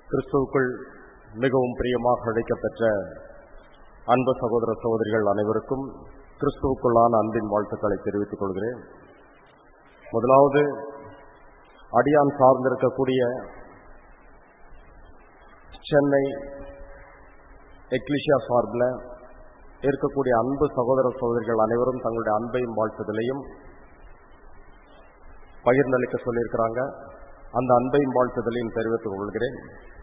கிறிஸ்துவுக்குள் மிகவும் பிரியமாக அழைக்கப்பெற்ற அன்பு சகோதர சகோதரிகள் அனைவருக்கும் கிறிஸ்துவுக்குள்ளான அன்பின் வாழ்த்துக்களை தெரிவித்துக் கொள்கிறேன் முதலாவது அடியான் சார்ந்திருக்கக்கூடிய சென்னை எக்லிஷியா சார்பில் இருக்கக்கூடிய அன்பு சகோதர சகோதரிகள் அனைவரும் தங்களுடைய அன்பையும் வாழ்த்துதலையும் பகிர்ந்தளிக்க சொல்லியிருக்கிறாங்க அந்த அன்பையும் வாழ்த்துதலையும் தெரிவித்துக் கொள்கிறேன்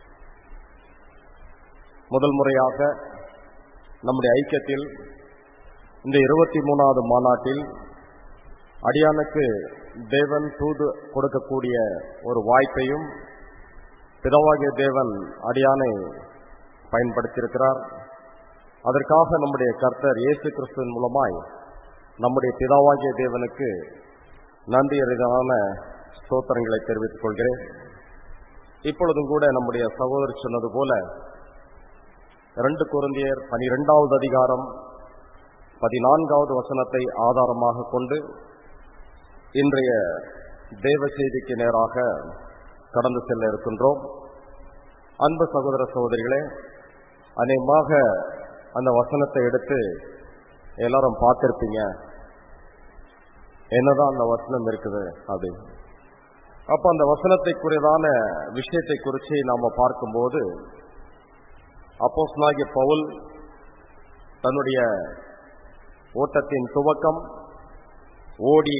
முதல் முறையாக நம்முடைய ஐக்கியத்தில் இந்த இருபத்தி மூணாவது மாநாட்டில் அடியானுக்கு தேவன் தூது கொடுக்கக்கூடிய ஒரு வாய்ப்பையும் பிதவாகிய தேவன் அடியானை பயன்படுத்தியிருக்கிறார் அதற்காக நம்முடைய கர்த்தர் இயேசு கிறிஸ்துவின் மூலமாய் நம்முடைய பிதாவாகிய தேவனுக்கு நன்றி அறிதான ஸ்தோத்திரங்களை தெரிவித்துக் கொள்கிறேன் இப்பொழுதும் கூட நம்முடைய சகோதரர் சொன்னது போல இரண்டு குருந்தியர் பனிரெண்டாவது அதிகாரம் பதினான்காவது வசனத்தை ஆதாரமாக கொண்டு இன்றைய தேவ செய்திக்கு நேராக கடந்து செல்ல இருக்கின்றோம் அன்பு சகோதர சகோதரிகளே அநேகமாக அந்த வசனத்தை எடுத்து எல்லாரும் பார்த்திருப்பீங்க என்னதான் அந்த வசனம் இருக்குது அப்படின்னு அப்ப அந்த வசனத்தைக்குரியதான விஷயத்தை குறித்து நாம பார்க்கும்போது அப்போஸ்னாகிய பவுல் தன்னுடைய ஓட்டத்தின் துவக்கம் ஓடி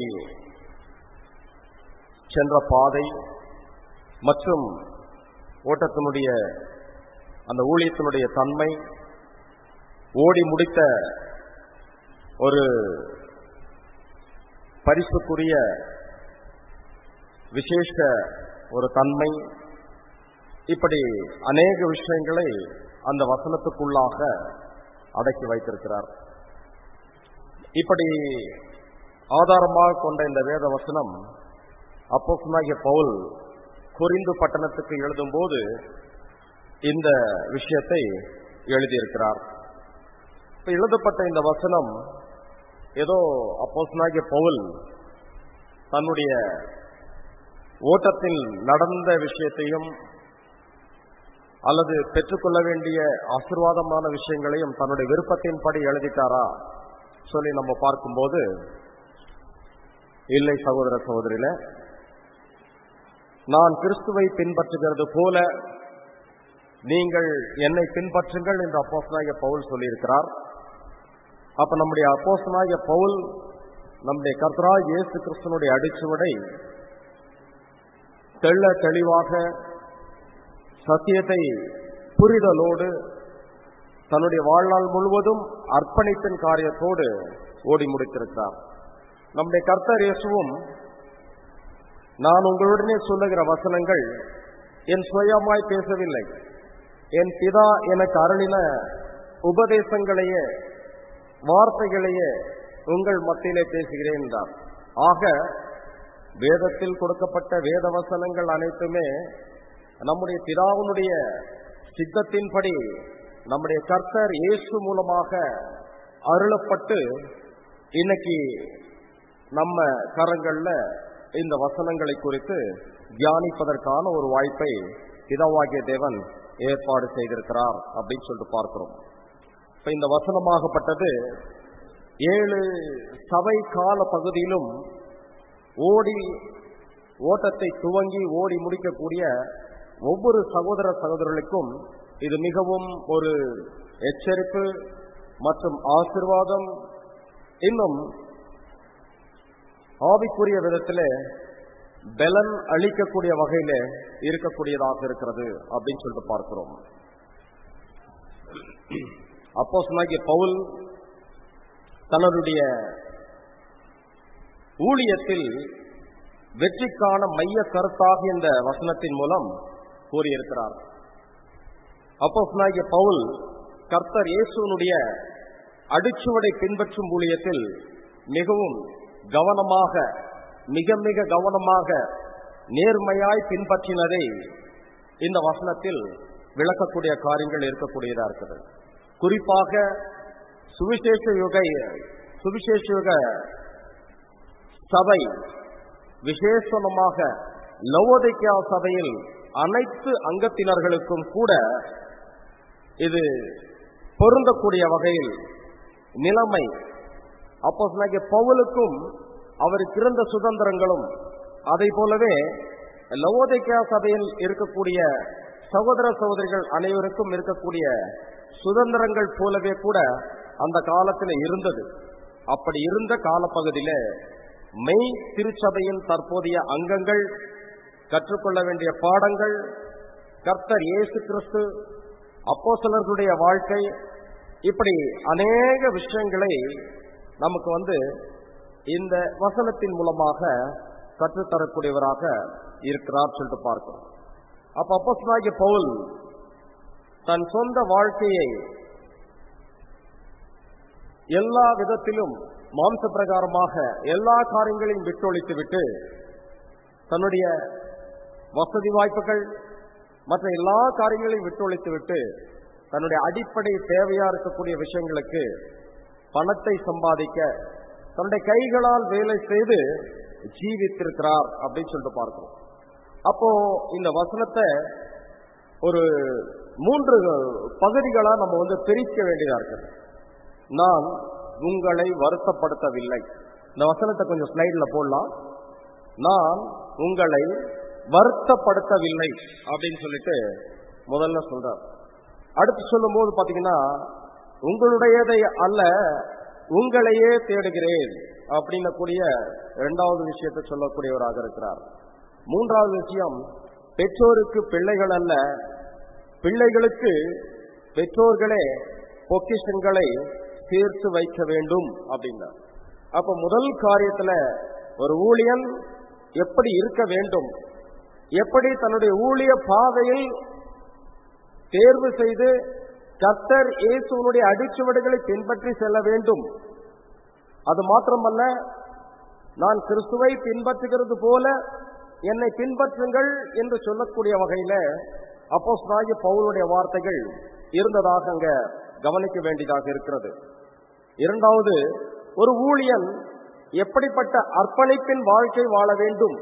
சென்ற பாதை மற்றும் ஓட்டத்தினுடைய அந்த ஊழியத்தினுடைய தன்மை ஓடி முடித்த ஒரு பரிசுக்குரிய விசேஷ ஒரு தன்மை இப்படி அநேக விஷயங்களை அந்த வசனத்துக்குள்ளாக அடக்கி வைத்திருக்கிறார் இப்படி ஆதாரமாக கொண்ட இந்த வேத வசனம் அப்போசனாகிய பவுல் குறிந்து பட்டணத்துக்கு எழுதும் போது இந்த விஷயத்தை எழுதியிருக்கிறார் இப்ப எழுதப்பட்ட இந்த வசனம் ஏதோ அப்போசனாகிய பவுல் தன்னுடைய ஓட்டத்தில் நடந்த விஷயத்தையும் அல்லது பெற்றுக்கொள்ள வேண்டிய ஆசிர்வாதமான விஷயங்களையும் தன்னுடைய விருப்பத்தின்படி எழுதிட்டாரா சொல்லி நம்ம பார்க்கும்போது இல்லை சகோதர சகோதரில நான் கிறிஸ்துவை பின்பற்றுகிறது போல நீங்கள் என்னை பின்பற்றுங்கள் என்று அப்போசனாகிய பவுல் சொல்லியிருக்கிறார் அப்ப நம்முடைய அப்போசனாகிய பவுல் நம்முடைய கர்த்தரா இயேசு கிறிஸ்தனுடைய அடிச்சுவடை தெள்ள தெளிவாக சத்தியத்தை புரிதலோடு தன்னுடைய வாழ்நாள் முழுவதும் அர்ப்பணிப்பின் காரியத்தோடு ஓடி முடித்திருக்கிறார் நம்முடைய கர்த்தர் இயேசுவும் நான் உங்களுடனே சொல்லுகிற வசனங்கள் என் சுயமாய் பேசவில்லை என் பிதா எனக்கு அருளின உபதேசங்களையே வார்த்தைகளையே உங்கள் மத்தியிலே பேசுகிறேன் என்றார் ஆக வேதத்தில் கொடுக்கப்பட்ட வேத வசனங்கள் அனைத்துமே நம்முடைய பிதாவினுடைய சித்தத்தின்படி நம்முடைய கர்த்தர் இயேசு மூலமாக அருளப்பட்டு இன்னைக்கு நம்ம கரங்கள்ல இந்த வசனங்களை குறித்து தியானிப்பதற்கான ஒரு வாய்ப்பை பிதாவாகிய தேவன் ஏற்பாடு செய்திருக்கிறார் அப்படின்னு சொல்லிட்டு பார்க்கிறோம் இப்ப இந்த வசனமாகப்பட்டது ஏழு சபை கால பகுதியிலும் ஓடி ஓட்டத்தை துவங்கி ஓடி முடிக்கக்கூடிய ஒவ்வொரு சகோதர சகோதரர்களுக்கும் இது மிகவும் ஒரு எச்சரிப்பு மற்றும் ஆசிர்வாதம் இன்னும் ஆவிக்குரிய விதத்தில் பலன் அளிக்கக்கூடிய வகையில இருக்கக்கூடியதாக இருக்கிறது அப்படின்னு சொல்லிட்டு பார்க்கிறோம் அப்போ சொன்னாகிய பவுல் தன்னுடைய ஊழியத்தில் வெற்றிக்கான மைய கருத்தாக இந்த வசனத்தின் மூலம் கூறியிருக்கிறார் அப்போ சொன்னாகிய பவுல் கர்த்தர் இயேசுனுடைய அடிச்சுவடை பின்பற்றும் ஊழியத்தில் மிகவும் கவனமாக மிக மிக கவனமாக நேர்மையாய் பின்பற்றினதை இந்த வசனத்தில் விளக்கக்கூடிய காரியங்கள் இருக்கக்கூடியதா இருக்குது குறிப்பாக சுவிசேஷ யுக சுவிசேஷ யுக சபை விசேஷமாக லவோதிக்கா சபையில் அனைத்து அங்கத்தினர்களுக்கும் கூட இது பொருந்தக்கூடிய வகையில் நிலைமை அப்போ பவுலுக்கும் அவருக்கு இருந்த சுதந்திரங்களும் அதை போலவே லவோதிக்கா சபையில் இருக்கக்கூடிய சகோதர சகோதரிகள் அனைவருக்கும் இருக்கக்கூடிய சுதந்திரங்கள் போலவே கூட அந்த காலத்தில் இருந்தது அப்படி இருந்த காலப்பகுதியில மெய் திருச்சபையின் தற்போதைய அங்கங்கள் கற்றுக்கொள்ள வேண்டிய பாடங்கள் கர்த்தர் இயேசு கிறிஸ்து அப்போஸ்தலர்களுடைய வாழ்க்கை இப்படி அநேக விஷயங்களை நமக்கு வந்து இந்த வசனத்தின் மூலமாக கற்றுத்தரக்கூடியவராக இருக்கிறார் சொல்லிட்டு பார்க்கிறோம் அப்ப அப்போஸ்தலனாகிய பவுல் தன் சொந்த வாழ்க்கையை எல்லா விதத்திலும் மாம்ச பிரகாரமாக எல்லா காரியங்களையும் விட்டொழித்து விட்டு தன்னுடைய வசதி வாய்ப்புகள் மற்ற எல்லா காரியங்களையும் விட்டொழித்து விட்டு தன்னுடைய அடிப்படை தேவையா இருக்கக்கூடிய விஷயங்களுக்கு பணத்தை சம்பாதிக்க தன்னுடைய கைகளால் வேலை செய்து ஜீவித்திருக்கிறார் அப்படின்னு சொல்லிட்டு பார்க்கிறோம் அப்போ இந்த வசனத்தை ஒரு மூன்று பகுதிகளா நம்ம வந்து பிரிக்க வேண்டியதா இருக்கு நான் உங்களை வருத்தப்படுத்தவில்லை இந்த வசனத்தை கொஞ்சம் ஸ்லைட்ல போடலாம் நான் உங்களை வருத்தப்படுத்தவில்லை அப்படின்னு சொல்லிட்டு முதல்ல சொல்றார் அடுத்து சொல்லும் போது பாத்தீங்கன்னா உங்களுடையதை அல்ல உங்களையே தேடுகிறேன் அப்படின்னக்கூடிய இரண்டாவது விஷயத்தை சொல்லக்கூடியவராக இருக்கிறார் மூன்றாவது விஷயம் பெற்றோருக்கு பிள்ளைகள் அல்ல பிள்ளைகளுக்கு பெற்றோர்களே பொக்கிஷங்களை சேர்த்து வைக்க வேண்டும் அப்படின்னா அப்ப முதல் காரியத்துல ஒரு ஊழியன் எப்படி இருக்க வேண்டும் எப்படி தன்னுடைய ஊழிய பாதையில் தேர்வு செய்து கர்த்தர் இயேசுவனுடைய அடிச்சுவடுகளை பின்பற்றி செல்ல வேண்டும் அது மாத்திரமல்ல நான் கிறிஸ்துவை பின்பற்றுகிறது போல என்னை பின்பற்றுங்கள் என்று சொல்லக்கூடிய வகையில அப்போஸ் பவுலுடைய வார்த்தைகள் இருந்ததாக அங்க கவனிக்க வேண்டியதாக இருக்கிறது இரண்டாவது ஒரு ஊழியன் எப்படிப்பட்ட அர்ப்பணிப்பின் வாழ்க்கை வாழ வேண்டும்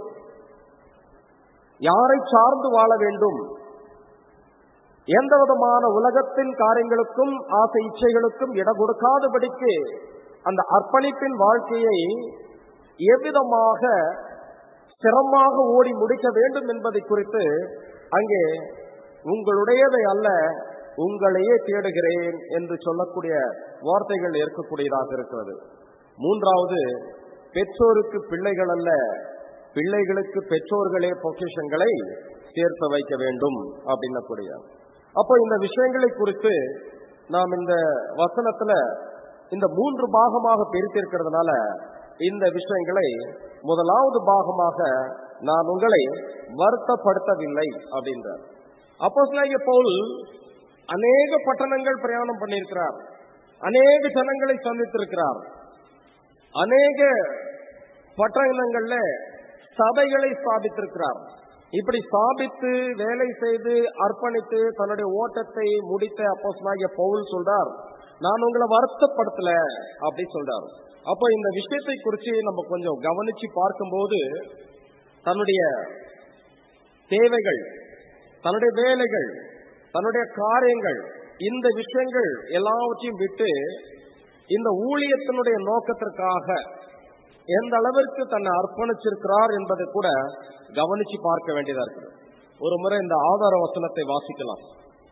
யாரை சார்ந்து வாழ வேண்டும் எந்த விதமான உலகத்தின் காரியங்களுக்கும் ஆசை இச்சைகளுக்கும் இடம் கொடுக்காதபடிக்கு அந்த அர்ப்பணிப்பின் வாழ்க்கையை எவ்விதமாக சிரமமாக ஓடி முடிக்க வேண்டும் என்பதை குறித்து அங்கே உங்களுடையதை அல்ல உங்களையே தேடுகிறேன் என்று சொல்லக்கூடிய வார்த்தைகள் இருக்கக்கூடியதாக இருக்கிறது மூன்றாவது பெற்றோருக்கு பிள்ளைகள் அல்ல பிள்ளைகளுக்கு பெற்றோர்களே பொக்கிஷங்களை சேர்த்து வைக்க வேண்டும் அப்படின்னக்கூடிய அப்போ இந்த விஷயங்களை குறித்து நாம் இந்த வசனத்துல இந்த மூன்று பாகமாக பிரித்திருக்கிறதுனால இந்த விஷயங்களை முதலாவது பாகமாக நான் உங்களை வருத்தப்படுத்தவில்லை அப்படின்றார் அப்போ பவுல் அநேக பட்டணங்கள் பிரயாணம் பண்ணியிருக்கிறார் அநேக ஜனங்களை சந்தித்திருக்கிறார் அநேக பட்டணங்கள்ல சபைகளை ஸ்தாபித்திருக்கிறார் இப்படி ஸ்தாபித்து வேலை செய்து அர்ப்பணித்து தன்னுடைய ஓட்டத்தை முடித்த அப்போஸ்தலனாகிய பவுல் சொல்றார் நான் உங்களை வருத்தப்படுத்தல அப்படி சொல்றார் அப்ப இந்த விஷயத்தை குறித்து நம்ம கொஞ்சம் கவனிச்சு பார்க்கும்போது தன்னுடைய தேவைகள் தன்னுடைய வேலைகள் தன்னுடைய காரியங்கள் இந்த விஷயங்கள் எல்லாவற்றையும் விட்டு இந்த ஊழியத்தினுடைய நோக்கத்திற்காக எந்த அளவிற்கு தன்னை அர்ப்பணிச்சிருக்கிறார் என்பதை கூட கவனிச்சு பார்க்க வேண்டியதா இருக்கு ஒரு முறை இந்த ஆதார வசனத்தை வாசிக்கலாம்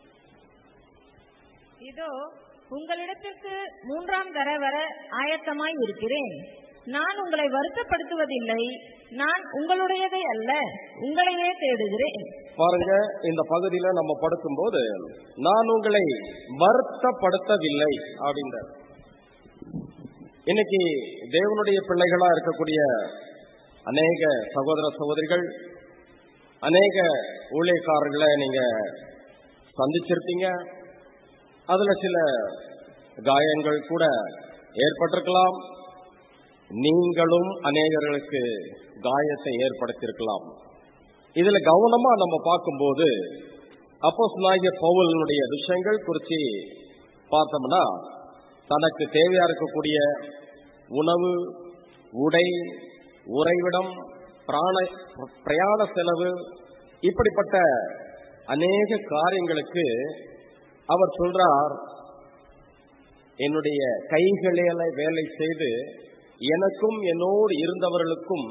இதோ உங்களிடத்திற்கு மூன்றாம் தர வர ஆயத்தமாய் இருக்கிறேன் நான் உங்களை வருத்தப்படுத்துவதில்லை நான் உங்களுடையதை அல்ல உங்களையே தேடுகிறேன் பாருங்க இந்த பகுதியில நம்ம படுக்கும்போது நான் உங்களை வருத்தப்படுத்தவில்லை அப்படின்ற இன்னைக்கு தேவனுடைய பிள்ளைகளா இருக்கக்கூடிய அநேக சகோதர சகோதரிகள் அநேக ஊழியக்காரர்களை நீங்க சந்திச்சிருப்பீங்க அதுல சில காயங்கள் கூட ஏற்பட்டிருக்கலாம் நீங்களும் அநேகர்களுக்கு காயத்தை ஏற்படுத்தியிருக்கலாம் இதுல கவனமா நம்ம பார்க்கும்போது அப்போ பவுலனுடைய விஷயங்கள் குறித்து பார்த்தோம்னா தனக்கு தேவையா இருக்கக்கூடிய உணவு உடை உறைவிடம் பிராண பிரயாண செலவு இப்படிப்பட்ட அநேக காரியங்களுக்கு அவர் சொல்றார் என்னுடைய கைகளில வேலை செய்து எனக்கும் என்னோடு இருந்தவர்களுக்கும்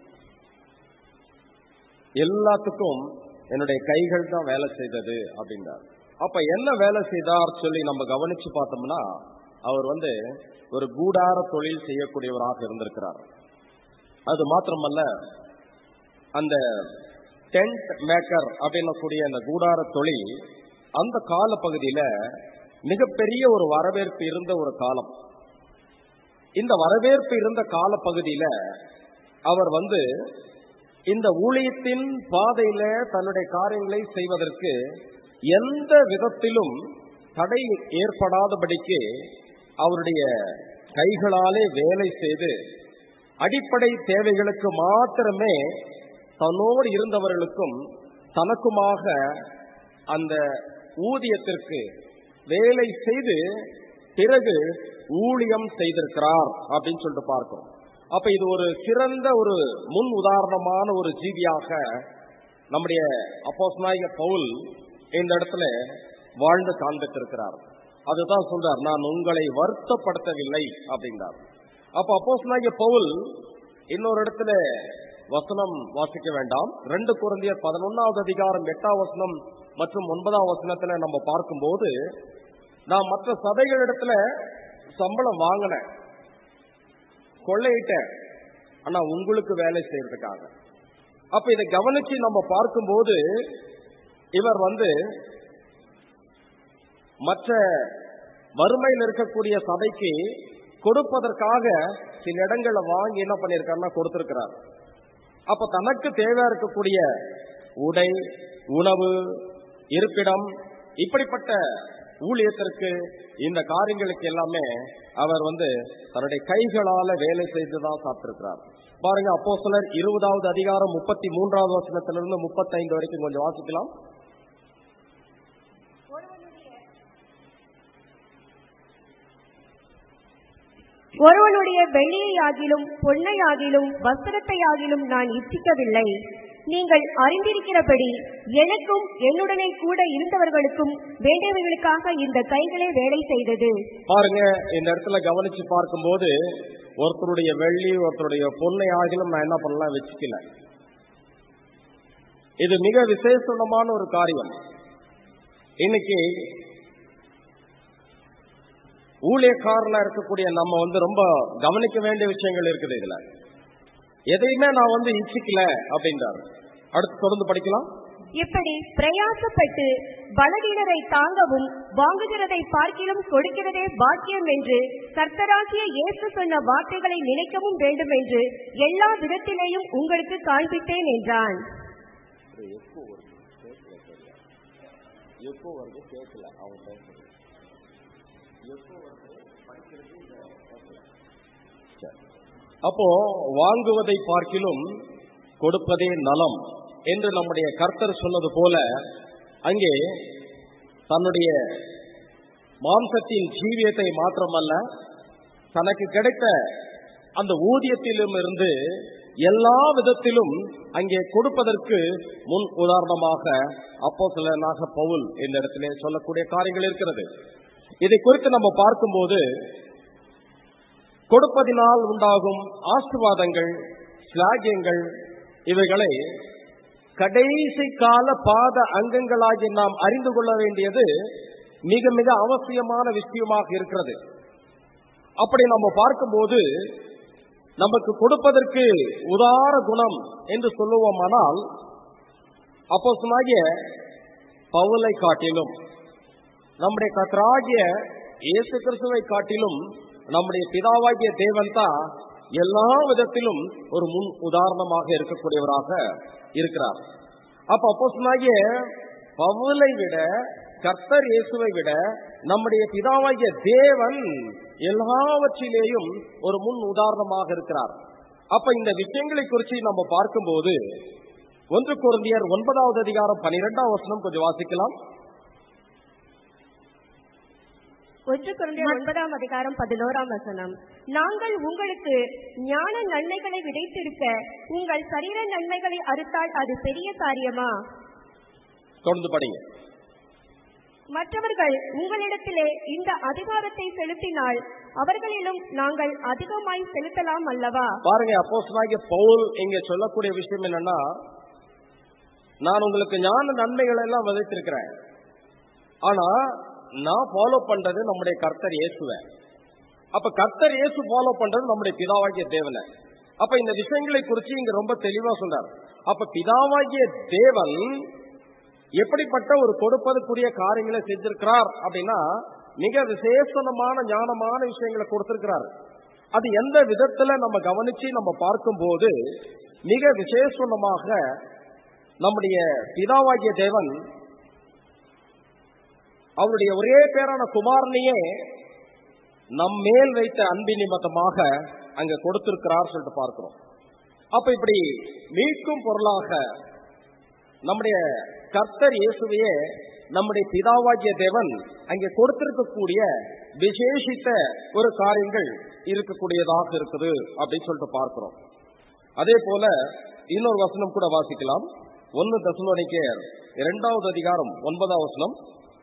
எல்லாத்துக்கும் என்னுடைய கைகள் தான் வேலை செய்தது அப்படின்றார் அப்ப என்ன வேலை செய்தார் சொல்லி நம்ம கவனிச்சு பார்த்தோம்னா அவர் வந்து ஒரு கூடார தொழில் செய்யக்கூடியவராக இருந்திருக்கிறார் அது மாத்திரமல்ல அந்த டென்ட் மேக்கர் அப்படின்னக்கூடிய அந்த கூடார தொழில் அந்த கால பகுதியில மிகப்பெரிய ஒரு வரவேற்பு இருந்த ஒரு காலம் இந்த வரவேற்பு இருந்த கால பகுதியில அவர் வந்து இந்த ஊழியத்தின் பாதையில தன்னுடைய காரியங்களை செய்வதற்கு எந்த விதத்திலும் தடை ஏற்படாதபடிக்கு அவருடைய கைகளாலே வேலை செய்து அடிப்படை தேவைகளுக்கு மாத்திரமே தன்னோடு இருந்தவர்களுக்கும் தனக்குமாக அந்த ஊதியத்திற்கு வேலை செய்து பிறகு ஊழியம் செய்திருக்கிறார் அப்படின்னு சொல்லிட்டு பார்க்கிறோம் அப்ப இது ஒரு சிறந்த ஒரு முன் உதாரணமான ஒரு ஜீவியாக நம்முடைய அப்போஸ்நாயக பவுல் இந்த இடத்துல வாழ்ந்து காண்பித்திருக்கிறார் அதுதான் சொல்றார் நான் உங்களை வருத்தப்படுத்தவில்லை அப்படின்றார் அப்ப அப்போஸ்நாயக பவுல் இன்னொரு இடத்துல வசனம் வாசிக்க வேண்டாம் ரெண்டு குழந்தையர் பதினொன்னாவது அதிகாரம் எட்டாம் வசனம் மற்றும் ஒன்பதாம் வசனத்துல நம்ம பார்க்கும்போது நான் மற்ற சபைகளிடத்துல சம்பளம் வாங்கினேன் கொள்ளையிட்டேன் ஆனா உங்களுக்கு வேலை செய்யறதுக்காக அப்ப இதை கவனிச்சு நம்ம பார்க்கும்போது இவர் வந்து மற்ற வறுமையில் இருக்கக்கூடிய சபைக்கு கொடுப்பதற்காக சில இடங்களை வாங்கி என்ன பண்ணிருக்காருன்னா கொடுத்திருக்கிறார் அப்ப தனக்கு தேவையா இருக்கக்கூடிய உடை உணவு இருப்பிடம் இப்படிப்பட்ட ஊழியத்திற்கு இந்த காரியங்களுக்கு எல்லாமே அவர் வந்து தன்னுடைய கைகளால வேலை செய்துதான் சாப்பிட்டிருக்கிறார் பாருங்க அப்போ சிலர் இருபதாவது அதிகாரம் முப்பத்தி மூன்றாவது வசனத்திலிருந்து முப்பத்தைந்து வரைக்கும் கொஞ்சம் வாசிக்கலாம் ஒருவனுடைய வெள்ளியையாகிலும் பொன்னையாகிலும் வஸ்திரத்தையாகிலும் நான் இச்சிக்கவில்லை நீங்கள் அறிந்திருக்கிறபடி எனக்கும் என்னுடனே கூட இருந்தவர்களுக்கும் வேண்டியவர்களுக்காக இந்த கைகளே வேலை செய்தது பாருங்க இந்த இடத்துல கவனிச்சு பார்க்கும்போது ஒருத்தருடைய வெள்ளி ஒருத்தருடைய பொன்னை ஆகிலும் நான் என்ன பண்ணலாம் வச்சுக்கல இது மிக விசேஷமான ஒரு காரியம் இன்னைக்கு ஊழியக்காரனா இருக்கக்கூடிய நம்ம வந்து ரொம்ப கவனிக்க வேண்டிய விஷயங்கள் இருக்குது இதுல எதையுமே நான் வந்து இச்சிக்கல அப்படின்றாரு அடுத்து தொடர்ந்து படிக்கலாம் இப்படி பிரயாசப்பட்டு பலவீனரை தாங்கவும் வாங்குகிறதை பார்க்கிலும் கொடுக்கிறதே பாக்கியம் என்று கர்த்தராகிய இயேசு சொன்ன வார்த்தைகளை நினைக்கவும் வேண்டும் என்று எல்லா விதத்திலேயும் உங்களுக்கு காண்பித்தேன் என்றான் அப்போ வாங்குவதை பார்க்கிலும் கொடுப்பதே நலம் என்று நம்முடைய கர்த்தர் சொன்னது போல அங்கே தன்னுடைய மாம்சத்தின் ஜீவியத்தை மாத்திரமல்ல தனக்கு கிடைத்த அந்த ஊதியத்திலும் இருந்து எல்லா விதத்திலும் அங்கே கொடுப்பதற்கு முன் உதாரணமாக அப்போ சிலனாக பவுல் இந்த இடத்திலே சொல்லக்கூடிய காரியங்கள் இருக்கிறது இதை குறித்து நம்ம பார்க்கும்போது கொடுப்பதினால் உண்டாகும் ஆசிர்வாதங்கள் சிலாகியங்கள் இவைகளை கடைசி கால பாத அங்கங்களாகி நாம் அறிந்து கொள்ள வேண்டியது மிக மிக அவசியமான விஷயமாக இருக்கிறது அப்படி நம்ம பார்க்கும்போது நமக்கு கொடுப்பதற்கு உதார குணம் என்று சொல்லுவோமானால் அப்போ சொன்னாகிய பவுலை காட்டிலும் நம்முடைய கத்தராகிய இயேசு கிறிஸ்துவை காட்டிலும் நம்முடைய பிதாவாகிய தேவன் தான் எல்லா விதத்திலும் ஒரு முன் உதாரணமாக இருக்கக்கூடியவராக இருக்கிறார் அப்ப அப்போ சொன்னாகிய பவுலை விட கர்த்தர் இயேசுவை விட நம்முடைய பிதாவாகிய தேவன் எல்லாவற்றிலேயும் ஒரு முன் உதாரணமாக இருக்கிறார் அப்ப இந்த விஷயங்களை குறித்து நம்ம பார்க்கும்போது ஒன்று குழந்தையர் ஒன்பதாவது அதிகாரம் பனிரெண்டாம் வசனம் கொஞ்சம் வாசிக்கலாம் ஒன்று குழந்தை ஒன்பதாம் அதிகாரம் பதினோராம் வசனம் நாங்கள் உங்களுக்கு ஞான நன்மைகளை விதைத்திருக்க உங்கள் சரீர நன்மைகளை அறுத்தால் அது பெரிய காரியமா தொடர்ந்து படிங்க மற்றவர்கள் உங்களிடத்திலே இந்த அதிகாரத்தை செலுத்தினால் அவர்களிலும் நாங்கள் அதிகமாய் செலுத்தலாம் அல்லவா பாருங்க அப்போஸ்தலனாகிய பவுல் இங்க சொல்லக்கூடிய விஷயம் என்னன்னா நான் உங்களுக்கு ஞான நன்மைகள் எல்லாம் விதைத்திருக்கிறேன் ஆனா நான் ஃபாலோ பண்றது நம்முடைய கர்த்தர் இயேசுவை அப்ப கர்த்தர் இயேசு ஃபாலோ பண்றது நம்முடைய பிதாவாகிய தேவனை அப்ப இந்த விஷயங்களை குறித்து இங்க ரொம்ப தெளிவா சொல்றார் அப்ப பிதாவாகிய தேவன் எப்படிப்பட்ட ஒரு கொடுப்பதற்குரிய காரியங்களை செஞ்சிருக்கிறார் அப்படின்னா மிக விசேஷமான ஞானமான விஷயங்களை கொடுத்திருக்கிறார் அது எந்த விதத்துல நம்ம கவனிச்சு நம்ம பார்க்கும்போது மிக விசேஷமாக நம்முடைய பிதாவாகிய தேவன் அவருடைய ஒரே பேரான குமாரனையே நம் மேல் வைத்த அன்பின் நிமித்தமாக அங்க கொடுத்திருக்கிறார் சொல்லிட்டு பார்க்கிறோம் அப்ப இப்படி மீட்கும் பொருளாக நம்முடைய கர்த்தர் இயேசுவையே நம்முடைய பிதாவாகிய தேவன் அங்கே கொடுத்திருக்கக்கூடிய விசேஷித்த ஒரு காரியங்கள் இருக்கக்கூடியதாக இருக்குது அப்படின்னு சொல்லிட்டு பார்க்கிறோம் அதே போல இன்னொரு வசனம் கூட வாசிக்கலாம் ஒன்னு தசுவனிக்கேர் இரண்டாவது அதிகாரம் ஒன்பதாம் வசனம்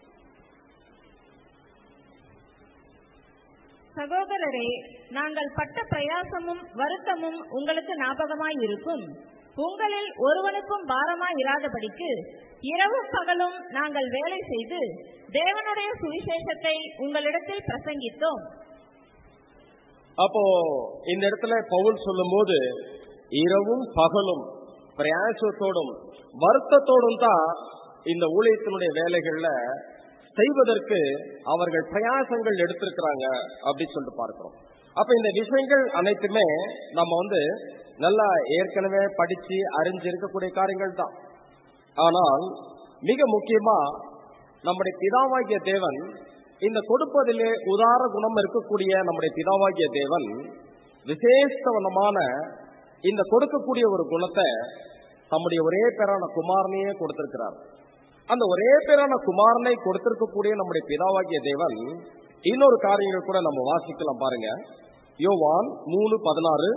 சகோதரரே நாங்கள் பட்ட பிரயாசமும் வருத்தமும் உங்களுக்கு ஞாபகமாய் இருக்கும் உங்களில் ஒருவனுக்கும் பாரமாய் இராதபடிக்கு இரவும் பகலும் நாங்கள் வேலை செய்து தேவனுடைய சுவிசேஷத்தை உங்களிடத்தில் பிரசங்கித்தோம் அப்போ இந்த இடத்துல பவுல் சொல்லும்போது இரவும் பகலும் பிரயாசத்தோடும் வருத்தத்தோடும் தான் இந்த ஊழியத்தினுடைய வேலைகள்ல செய்வதற்கு அவர்கள் பிரயாசங்கள் எடுத்திருக்கிறாங்க அப்படின்னு சொல்லிட்டு பார்க்கிறோம் அப்ப இந்த விஷயங்கள் அனைத்துமே நம்ம வந்து நல்லா ஏற்கனவே படிச்சு அறிஞ்சு இருக்கக்கூடிய காரியங்கள் தான் ஆனால் மிக முக்கியமா நம்முடைய பிதாவாகிய தேவன் இந்த கொடுப்பதிலே உதார குணம் இருக்கக்கூடிய நம்முடைய பிதாவாகிய தேவன் விசேஷவனமான இந்த கொடுக்கக்கூடிய ஒரு குணத்தை தம்முடைய ஒரே பேரான குமாரனையே கொடுத்திருக்கிறார் அந்த ஒரே பேரான குமாரனை கொடுத்திருக்கக்கூடிய நம்முடைய பிதாவாகிய தேவன் இன்னொரு காரியங்கள் கூட நம்ம வாசிக்கலாம் பாருங்க யோவான் மூணு பதினாறு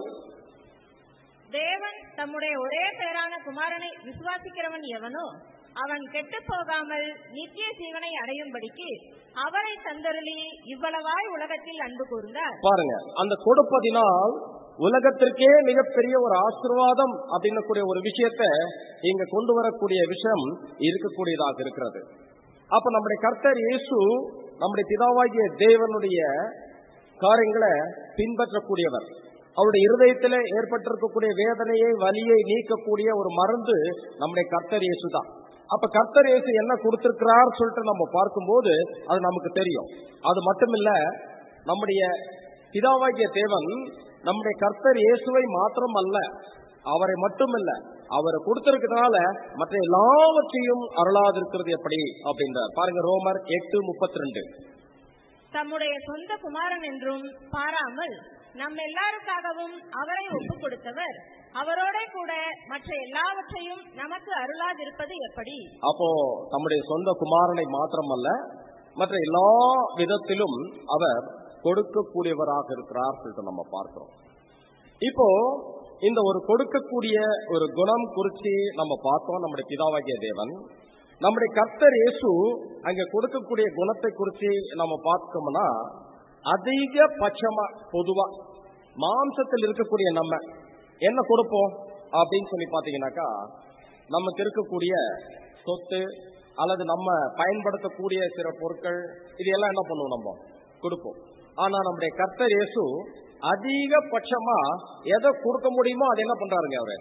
தேவன் தம்முடைய ஒரே பேரான குமாரனை விசுவாசிக்கிறவன் எவனோ அவன் கெட்டு போகாமல் நித்திய ஜீவனை அடையும்படிக்கு அவரை தந்தருளி இவ்வளவாய் உலகத்தில் அன்பு கூர்ந்தார் பாருங்க அந்த கொடுப்பதினால் உலகத்திற்கே மிகப்பெரிய ஒரு ஆசீர்வாதம் அப்படின்னக்கூடிய ஒரு விஷயத்தை இங்க கொண்டு வரக்கூடிய விஷயம் இருக்கக்கூடியதாக இருக்கிறது அப்ப நம்முடைய கர்த்தர் இயேசு நம்முடைய பிதாவாகிய தேவனுடைய காரியங்களை பின்பற்றக்கூடியவர் அவருடைய இருதயத்தில் ஏற்பட்டிருக்கக்கூடிய வேதனையை வலியை நீக்கக்கூடிய ஒரு மருந்து நம்முடைய கர்த்தர் இயேசு தான் அப்ப கர்த்தர் இயேசு என்ன கொடுத்திருக்கிறார் சொல்லிட்டு நம்ம பார்க்கும்போது அது நமக்கு தெரியும் அது மட்டுமில்ல நம்முடைய பிதாவாகிய தேவன் நம்முடைய கர்த்தர் இயேசுவை மாத்திரம் அல்ல அவரை மட்டுமல்ல அவரை கொடுத்திருக்கிறதுனால மற்ற எல்லாவற்றையும் அருளாதிருக்கிறது எப்படி அப்படின்றார் பாருங்க ரோமர் எட்டு முப்பத்தி ரெண்டு தம்முடைய சொந்த குமாரன் என்றும் பாராமல் நம் எல்லாருக்காகவும் அவரை ஒப்புக் கொடுத்தவர் அவரோட கூட மற்ற எல்லாவற்றையும் நமக்கு அருளாதிருப்பது எப்படி அப்போ நம்முடைய சொந்த குமாரனை மாத்திரமல்ல மற்ற எல்லா விதத்திலும் அவர் கொடுக்கக்கூடியவராக இருக்கிறார் சொல்லிட்டு நம்ம பார்க்கிறோம் இப்போ இந்த ஒரு கொடுக்கக்கூடிய ஒரு குணம் குறித்து நம்ம பார்த்தோம் நம்முடைய பிதாவாகிய தேவன் நம்முடைய கர்த்தர் இயேசு அங்க கொடுக்கக்கூடிய குணத்தை குறித்து நம்ம பார்த்தோம்னா அதிகபட்சமா பொதுவா மாம்சத்தில் இருக்கக்கூடிய நம்ம என்ன கொடுப்போம் அப்படின்னு சொல்லி பாத்தீங்கன்னாக்கா நமக்கு இருக்கக்கூடிய சொத்து அல்லது நம்ம பயன்படுத்தக்கூடிய சில பொருட்கள் இது எல்லாம் என்ன பண்ணுவோம் நம்ம கொடுப்போம் ஆனா நம்முடைய கர்த்தர் இயேசு அதிகபட்சமா எதை கொடுக்க முடியுமோ அதை என்ன பண்றாருங்க அவரு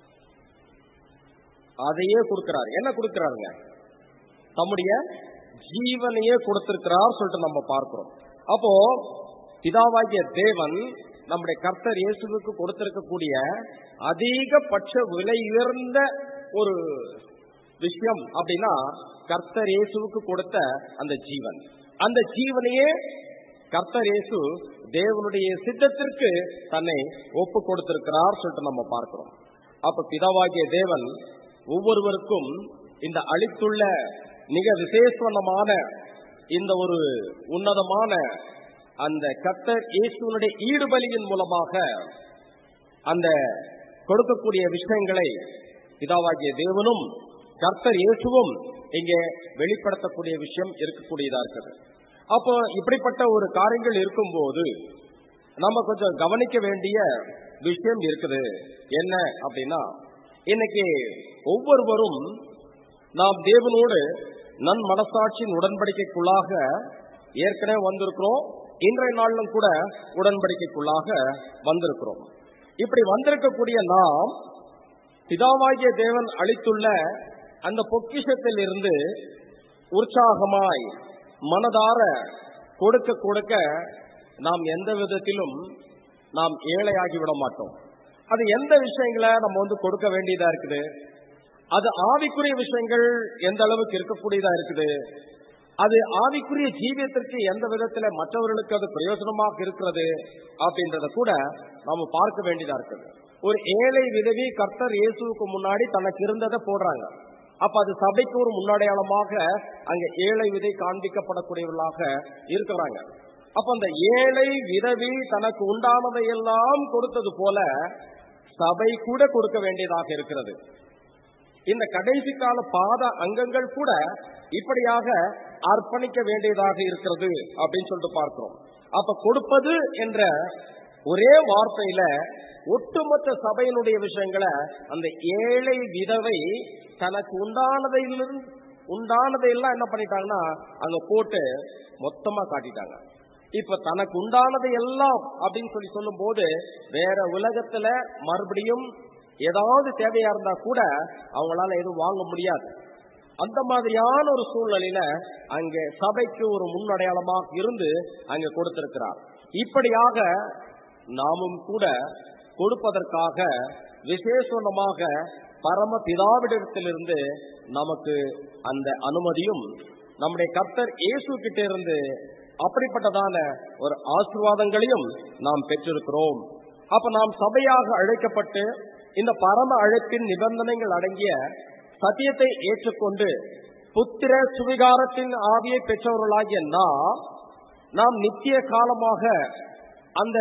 அதையே கொடுக்கிறாரு என்ன கொடுக்கிறாருங்க தம்முடைய ஜீவனையே கொடுத்திருக்கிறார் சொல்லிட்டு நம்ம பார்க்கிறோம் அப்போ பிதாவாகிய தேவன் நம்முடைய கர்த்தர் இயேசுவுக்கு கொடுத்திருக்கக்கூடிய அதிகபட்ச விலை உயர்ந்த ஒரு விஷயம் அப்படின்னா கர்த்தர் இயேசுவுக்கு கொடுத்த அந்த ஜீவன் அந்த ஜீவனையே கர்த்தர் இயேசு தேவனுடைய சித்தத்திற்கு தன்னை ஒப்பு கொடுத்திருக்கிறார் சொல்லிட்டு நம்ம பார்க்கிறோம் அப்ப பிதாவாகிய தேவன் ஒவ்வொருவருக்கும் இந்த அளித்துள்ள மிக விசேஷமான இந்த ஒரு உன்னதமான அந்த கர்த்தர் இயேசுவனுடைய ஈடுபலியின் மூலமாக அந்த கொடுக்கக்கூடிய விஷயங்களை பிதாவாகிய தேவனும் கர்த்தர் இயேசுவும் இங்கே வெளிப்படுத்தக்கூடிய விஷயம் இருக்கக்கூடியதா இருக்குது அப்போ இப்படிப்பட்ட ஒரு காரியங்கள் இருக்கும்போது நம்ம கொஞ்சம் கவனிக்க வேண்டிய விஷயம் இருக்குது என்ன அப்படின்னா இன்னைக்கு ஒவ்வொருவரும் நாம் தேவனோடு நன் மனசாட்சியின் உடன்படிக்கைக்குள்ளாக ஏற்கனவே வந்திருக்கிறோம் இன்றைய நாளிலும் கூட உடன்படிக்கைக்குள்ளாக வந்திருக்கிறோம் இப்படி வந்திருக்கக்கூடிய நாம் பிதாவாகிய தேவன் அளித்துள்ள அந்த பொக்கிஷத்தில் இருந்து உற்சாகமாய் மனதார கொடுக்க கொடுக்க நாம் எந்த விதத்திலும் நாம் ஏழையாகி விட மாட்டோம் அது எந்த விஷயங்களை நம்ம வந்து கொடுக்க வேண்டியதா இருக்குது அது ஆவிக்குரிய விஷயங்கள் எந்த அளவுக்கு இருக்கக்கூடியதா இருக்குது அது ஆவிக்குரிய ஜீவியத்திற்கு எந்த விதத்துல மற்றவர்களுக்கு அது பிரயோஜனமாக இருக்கிறது அப்படின்றத கூட நாம பார்க்க வேண்டியதா இருக்குது ஒரு ஏழை விதவி கர்த்தர் இயேசுவுக்கு முன்னாடி தனக்கு இருந்ததை போடுறாங்க அப்ப அது சபைக்கு ஒரு முன்னடையாளமாக அங்க ஏழை விதை காண்பிக்கப்படக்கூடியவர்களாக இருக்கிறாங்க அப்ப அந்த ஏழை விதவி தனக்கு உண்டானதை எல்லாம் கொடுத்தது போல சபை கூட கொடுக்க வேண்டியதாக இருக்கிறது இந்த கடைசி கால பாத அங்கங்கள் கூட இப்படியாக அர்ப்பணிக்க வேண்டியதாக இருக்கிறது அப்படின்னு சொல்லிட்டு பார்க்கிறோம் அப்ப கொடுப்பது என்ற ஒரே வார்த்தையில ஒட்டுமொத்த சபையினுடைய விஷயங்களை அந்த ஏழை விதவை தனக்கு உண்டானதையிலிருந்து உண்டானதையெல்லாம் என்ன பண்ணிட்டாங்கன்னா அங்க போட்டு மொத்தமா காட்டிட்டாங்க இப்ப தனக்கு உண்டானதை எல்லாம் அப்படின்னு சொல்லி சொல்லும் போது வேற உலகத்துல மறுபடியும் ஏதாவது தேவையா இருந்தா கூட அவங்களால எதுவும் வாங்க முடியாது அந்த மாதிரியான ஒரு சூழ்நிலையில அங்கே சபைக்கு ஒரு முன்னடையாளமாக இருந்து அங்க கொடுத்திருக்கிறார் இப்படியாக நாமும் கூட கொடுப்பதற்காக விசேஷமாக பரம பிதாவிடத்திலிருந்து நமக்கு அந்த அனுமதியும் நம்முடைய கர்த்தர் இயேசு கிட்ட இருந்து அப்படிப்பட்டதான ஒரு ஆசீர்வாதங்களையும் நாம் பெற்றிருக்கிறோம் அப்ப நாம் சபையாக அழைக்கப்பட்டு இந்த பரம அழைப்பின் நிபந்தனைகள் அடங்கிய சத்தியத்தை ஏற்றுக்கொண்டு புத்திர சுவிகாரத்தின் ஆவியை பெற்றவர்களாகிய நாம் நாம் நித்திய காலமாக அந்த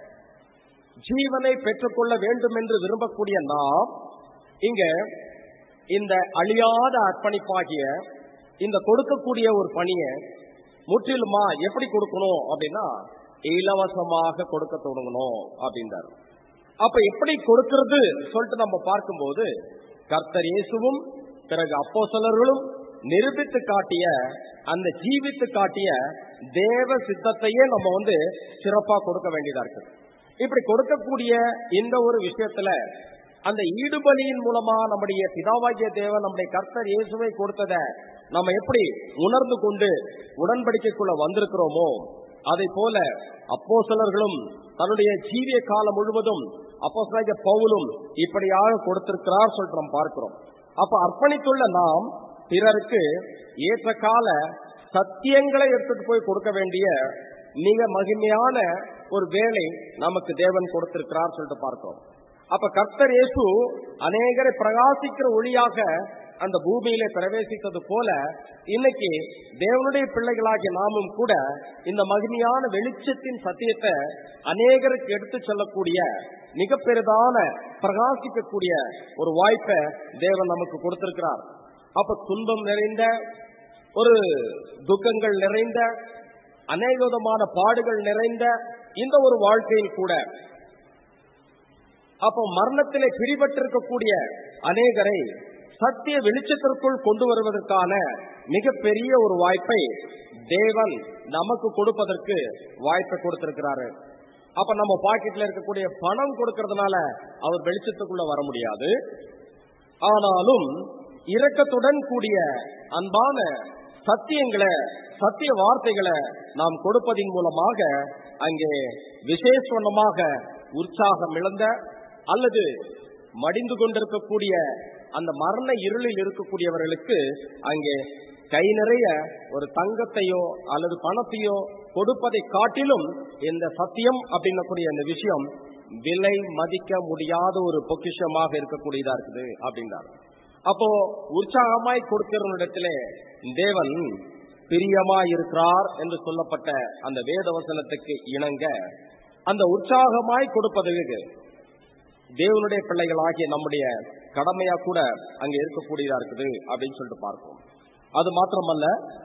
ஜீவனை பெற்றுக்கொள்ள வேண்டும் என்று விரும்பக்கூடிய நாம் இங்க இந்த அழியாத அர்ப்பணிப்பாகிய இந்த கொடுக்கக்கூடிய ஒரு பணியை முற்றிலுமா எப்படி கொடுக்கணும் அப்படின்னா இலவசமாக கொடுக்க தொடங்கணும் அப்படின்றார் அப்ப எப்படி கொடுக்கிறது சொல்லிட்டு நம்ம பார்க்கும்போது கர்த்தர் இயேசுவும் பிறகு அப்போஸ்தலர்களும் நிரூபித்து காட்டிய அந்த ஜீவித்து காட்டிய தேவ சித்தத்தையே நம்ம வந்து சிறப்பா கொடுக்க வேண்டியதா இருக்கு இப்படி கொடுக்கக்கூடிய இந்த ஒரு விஷயத்துல அந்த ஈடுபலியின் மூலமா நம்முடைய பிதாவாகிய தேவன் நம்முடைய கர்த்தர் இயேசுவை கொடுத்தத நம்ம எப்படி உணர்ந்து கொண்டு உடன்படிக்கைக்குள்ள வந்திருக்கிறோமோ அதை போல அப்போஸ்தலர்களும் தன்னுடைய ஜீவிய காலம் முழுவதும் அப்போஸ்தலராகிய பவுலும் இப்படியாக கொடுத்திருக்கிறார் சொல்லிட்டு நம்ம பார்க்கிறோம் அப்ப அர்ப்பணித்துள்ள நாம் பிறருக்கு ஏற்ற கால சத்தியங்களை எடுத்துட்டு போய் கொடுக்க வேண்டிய மிக மகிமையான ஒரு வேலை நமக்கு தேவன் கொடுத்திருக்கிறார் சொல்லிட்டு பார்க்கிறோம் அப்ப கர்த்தர் இயேசு அநேகரை பிரகாசிக்கிற ஒளியாக அந்த பூமியில பிரவேசித்தது போல இன்னைக்கு தேவனுடைய பிள்ளைகளாகிய நாமும் கூட இந்த மகிமையான வெளிச்சத்தின் சத்தியத்தை அநேகருக்கு எடுத்து செல்லக்கூடிய மிக பெரிதான பிரகாசிக்கக்கூடிய ஒரு வாய்ப்பை தேவன் நமக்கு கொடுத்திருக்கிறார் அப்ப துன்பம் நிறைந்த ஒரு துக்கங்கள் நிறைந்த அநேக விதமான பாடுகள் நிறைந்த இந்த ஒரு வாழ்க்கையில் கூட அப்போ மரணத்திலே பிடிபட்டிருக்கக்கூடிய அநேகரை சத்திய வெளிச்சத்திற்குள் கொண்டு வருவதற்கான மிகப்பெரிய ஒரு வாய்ப்பை தேவன் நமக்கு கொடுப்பதற்கு வாய்ப்பை கொடுத்திருக்கிறாரு அப்ப நம்ம பாக்கெட்ல இருக்கக்கூடிய பணம் கொடுக்கறதுனால அவர் வெளிச்சத்துக்குள்ள வர முடியாது ஆனாலும் இரக்கத்துடன் கூடிய அன்பான சத்தியங்களை சத்திய வார்த்தைகளை நாம் கொடுப்பதின் மூலமாக அங்கே விசேஷமாக உற்சாகம் இழந்த அல்லது மடிந்து கொண்டிருக்கக்கூடிய அந்த மரண இருளில் இருக்கக்கூடியவர்களுக்கு அங்கே கை நிறைய ஒரு தங்கத்தையோ அல்லது பணத்தையோ கொடுப்பதை காட்டிலும் இந்த சத்தியம் அப்படின்னக்கூடிய இந்த விஷயம் விலை மதிக்க முடியாத ஒரு பொக்கிஷமாக இருக்கக்கூடியதா இருக்குது அப்படின்றார் அப்போ உற்சாகமாய் கொடுக்கிறவனிடத்திலே தேவன் பிரியமாய் இருக்கிறார் என்று சொல்லப்பட்ட அந்த வேத வசனத்துக்கு இணங்க அந்த உற்சாகமாய் கொடுப்பதற்கு தேவனுடைய பிள்ளைகளாகிய நம்முடைய கடமையா கூட அங்க இருக்கக்கூடியதா இருக்குது அப்படின்னு சொல்லிட்டு பார்ப்போம் அது மாத்திரமல்ல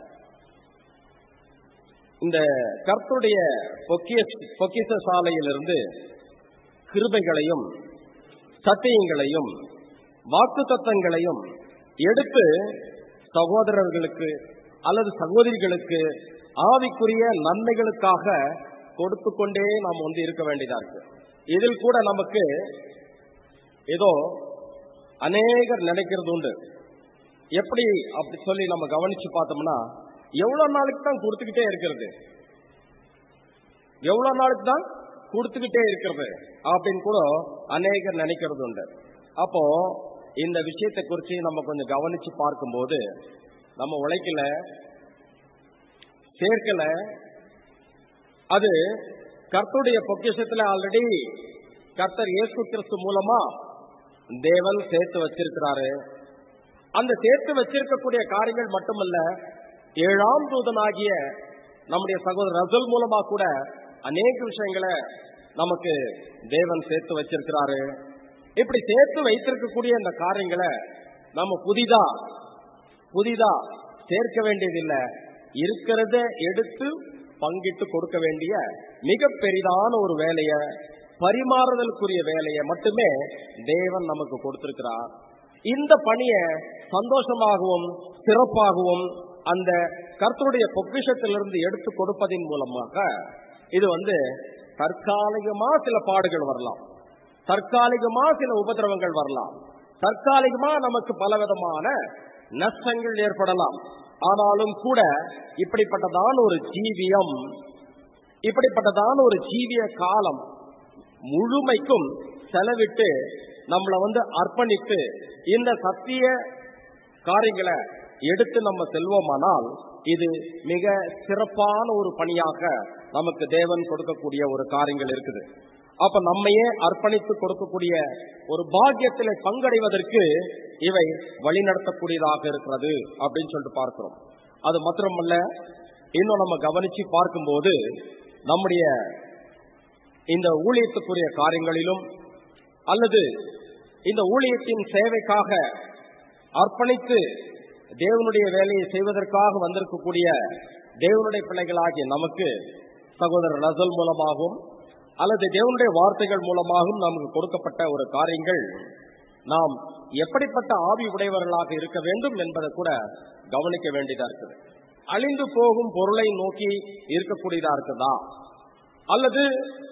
இந்த கர்த்தருடைய பொக்கிய பொக்கிச சாலையிலிருந்து கிருபைகளையும் சத்தியங்களையும் வாக்கு தத்தங்களையும் எடுத்து சகோதரர்களுக்கு அல்லது சகோதரிகளுக்கு ஆவிக்குரிய நன்மைகளுக்காக கொடுத்து கொண்டே நாம் வந்து இருக்க வேண்டியதா இருக்கு இதில் கூட நமக்கு ஏதோ அநேகர் நினைக்கிறது உண்டு எப்படி அப்படி சொல்லி நம்ம கவனிச்சு பார்த்தோம்னா எவ்வளவு நாளைக்கு தான் கொடுத்துக்கிட்டே இருக்கிறது எவ்வளவு நாளுக்கு தான் கொடுத்துக்கிட்டே இருக்கிறது அப்படின்னு கூட அநேகர் நினைக்கிறது உண்டு அப்போ இந்த விஷயத்தை குறித்து நம்ம கொஞ்சம் கவனிச்சு பார்க்கும்போது நம்ம உழைக்கல சேர்க்கல அது கர்த்தருடைய பொக்கிஷத்துல ஆல்ரெடி கர்த்தர் இயேசு கிறிஸ்து மூலமா தேவன் சேர்த்து வச்சிருக்கிறாரு அந்த சேர்த்து வச்சிருக்கக்கூடிய காரியங்கள் மட்டுமல்ல ஏழாம் தூதனாகிய நம்முடைய சகோதரர் ரசல் மூலமா கூட அநேக விஷயங்களை நமக்கு தேவன் சேர்த்து வச்சிருக்கிறாரு இப்படி சேர்த்து வைத்திருக்கக்கூடிய இந்த காரியங்களை நம்ம புதிதா புதிதா சேர்க்க வேண்டியதில்லை இருக்கிறத எடுத்து பங்கிட்டு கொடுக்க வேண்டிய மிக பெரிதான ஒரு வேலையை பரிமாறுதலுக்குரிய வேலையை மட்டுமே தேவன் நமக்கு கொடுத்திருக்கிறார் இந்த பணியை சந்தோஷமாகவும் சிறப்பாகவும் அந்த கர்த்தருடைய பொக்கிஷத்திலிருந்து எடுத்து கொடுப்பதின் மூலமாக இது வந்து தற்காலிகமா சில பாடுகள் வரலாம் தற்காலிகமா சில உபதிரவங்கள் வரலாம் தற்காலிகமா நமக்கு பலவிதமான நஷ்டங்கள் ஏற்படலாம் ஆனாலும் கூட இப்படிப்பட்டதான ஒரு ஜீவியம் இப்படிப்பட்டதான ஒரு ஜீவிய காலம் முழுமைக்கும் செலவிட்டு நம்மளை வந்து அர்ப்பணித்து இந்த சத்திய காரியங்களை எடுத்து நம்ம செல்வோமானால் இது மிக சிறப்பான ஒரு பணியாக நமக்கு தேவன் கொடுக்கக்கூடிய ஒரு காரியங்கள் இருக்குது அப்ப நம்மையே அர்ப்பணித்து கொடுக்கக்கூடிய ஒரு பாக்கியத்தில் பங்கடைவதற்கு இவை வழிநடத்தக்கூடியதாக இருக்கிறது அப்படின்னு சொல்லிட்டு பார்க்கிறோம் அது மாத்திரமல்ல இன்னும் நம்ம கவனிச்சு பார்க்கும்போது நம்முடைய இந்த ஊழியத்துக்குரிய காரியங்களிலும் அல்லது இந்த ஊழியத்தின் சேவைக்காக அர்ப்பணித்து தேவனுடைய வேலையை செய்வதற்காக வந்திருக்கக்கூடிய தேவனுடைய பிள்ளைகளாகிய நமக்கு சகோதரர் ரசல் மூலமாகவும் அல்லது தேவனுடைய வார்த்தைகள் மூலமாகவும் நமக்கு கொடுக்கப்பட்ட ஒரு காரியங்கள் நாம் எப்படிப்பட்ட ஆவி உடையவர்களாக இருக்க வேண்டும் என்பதை கூட கவனிக்க வேண்டியதா இருக்குது அழிந்து போகும் பொருளை நோக்கி இருக்கக்கூடியதா இருக்குதா அல்லது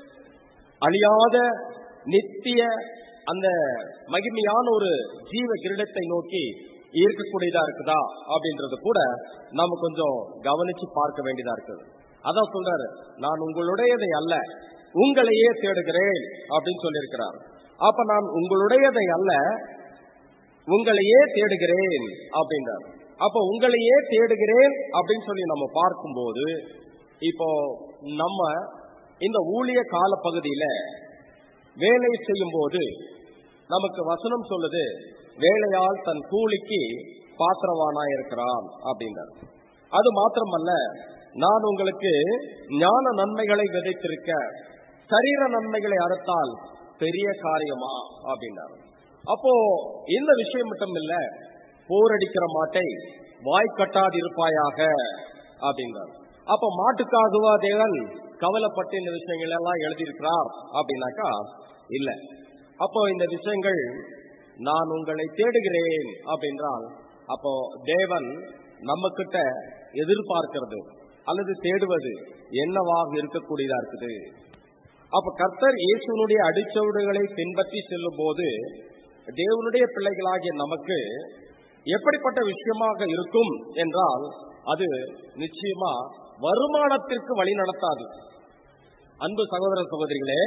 அழியாத நித்திய அந்த மகிமையான ஒரு ஜீவ கிரீடத்தை நோக்கி இருக்கக்கூடியதா இருக்குதா அப்படின்றது கூட நாம கொஞ்சம் கவனிச்சு பார்க்க வேண்டியதா இருக்குது அதான் சொல்றாரு நான் உங்களுடையதை அல்ல உங்களையே தேடுகிறேன் அப்படின்னு சொல்லியிருக்கிறார் அப்ப நான் உங்களுடையதை அல்ல உங்களையே தேடுகிறேன் அப்படின்றார் அப்ப உங்களையே தேடுகிறேன் அப்படின்னு சொல்லி நம்ம பார்க்கும்போது இப்போ நம்ம இந்த ஊழிய கால பகுதியில வேலை செய்யும் போது நமக்கு வசனம் சொல்லுது வேலையால் தன் கூலிக்கு பாத்திரவானா இருக்கிறான் அப்படின்றார் அது மாத்திரமல்ல நான் உங்களுக்கு ஞான நன்மைகளை விதைத்திருக்க சரீர நன்மைகளை அறுத்தால் பெரிய காரியமா அப்படின்னார் அப்போ இந்த விஷயம் மட்டும் இல்ல போரடிக்கிற மாட்டை வாய் கட்டாது இருப்பாயாக அப்படின்னார் அப்ப மாட்டுக்காகவா தேவன் கவலைப்பட்டு இந்த விஷயங்கள் எல்லாம் எழுதியிருக்கிறார் அப்படின்னாக்கா இல்ல அப்போ இந்த விஷயங்கள் நான் உங்களை தேடுகிறேன் அப்படின்றால் அப்போ தேவன் நம்ம கிட்ட எதிர்பார்க்கிறது அல்லது தேடுவது என்னவாக இருக்கக்கூடியதா இருக்குது அப்ப கர்த்தர் இயேசுனுடைய அடிச்சவடுகளை பின்பற்றி செல்லும் போது தேவனுடைய பிள்ளைகளாகிய நமக்கு எப்படிப்பட்ட விஷயமாக இருக்கும் என்றால் அது நிச்சயமா வருமானத்திற்கு வழி நடத்தாது அன்பு சகோதர சகோதரிகளே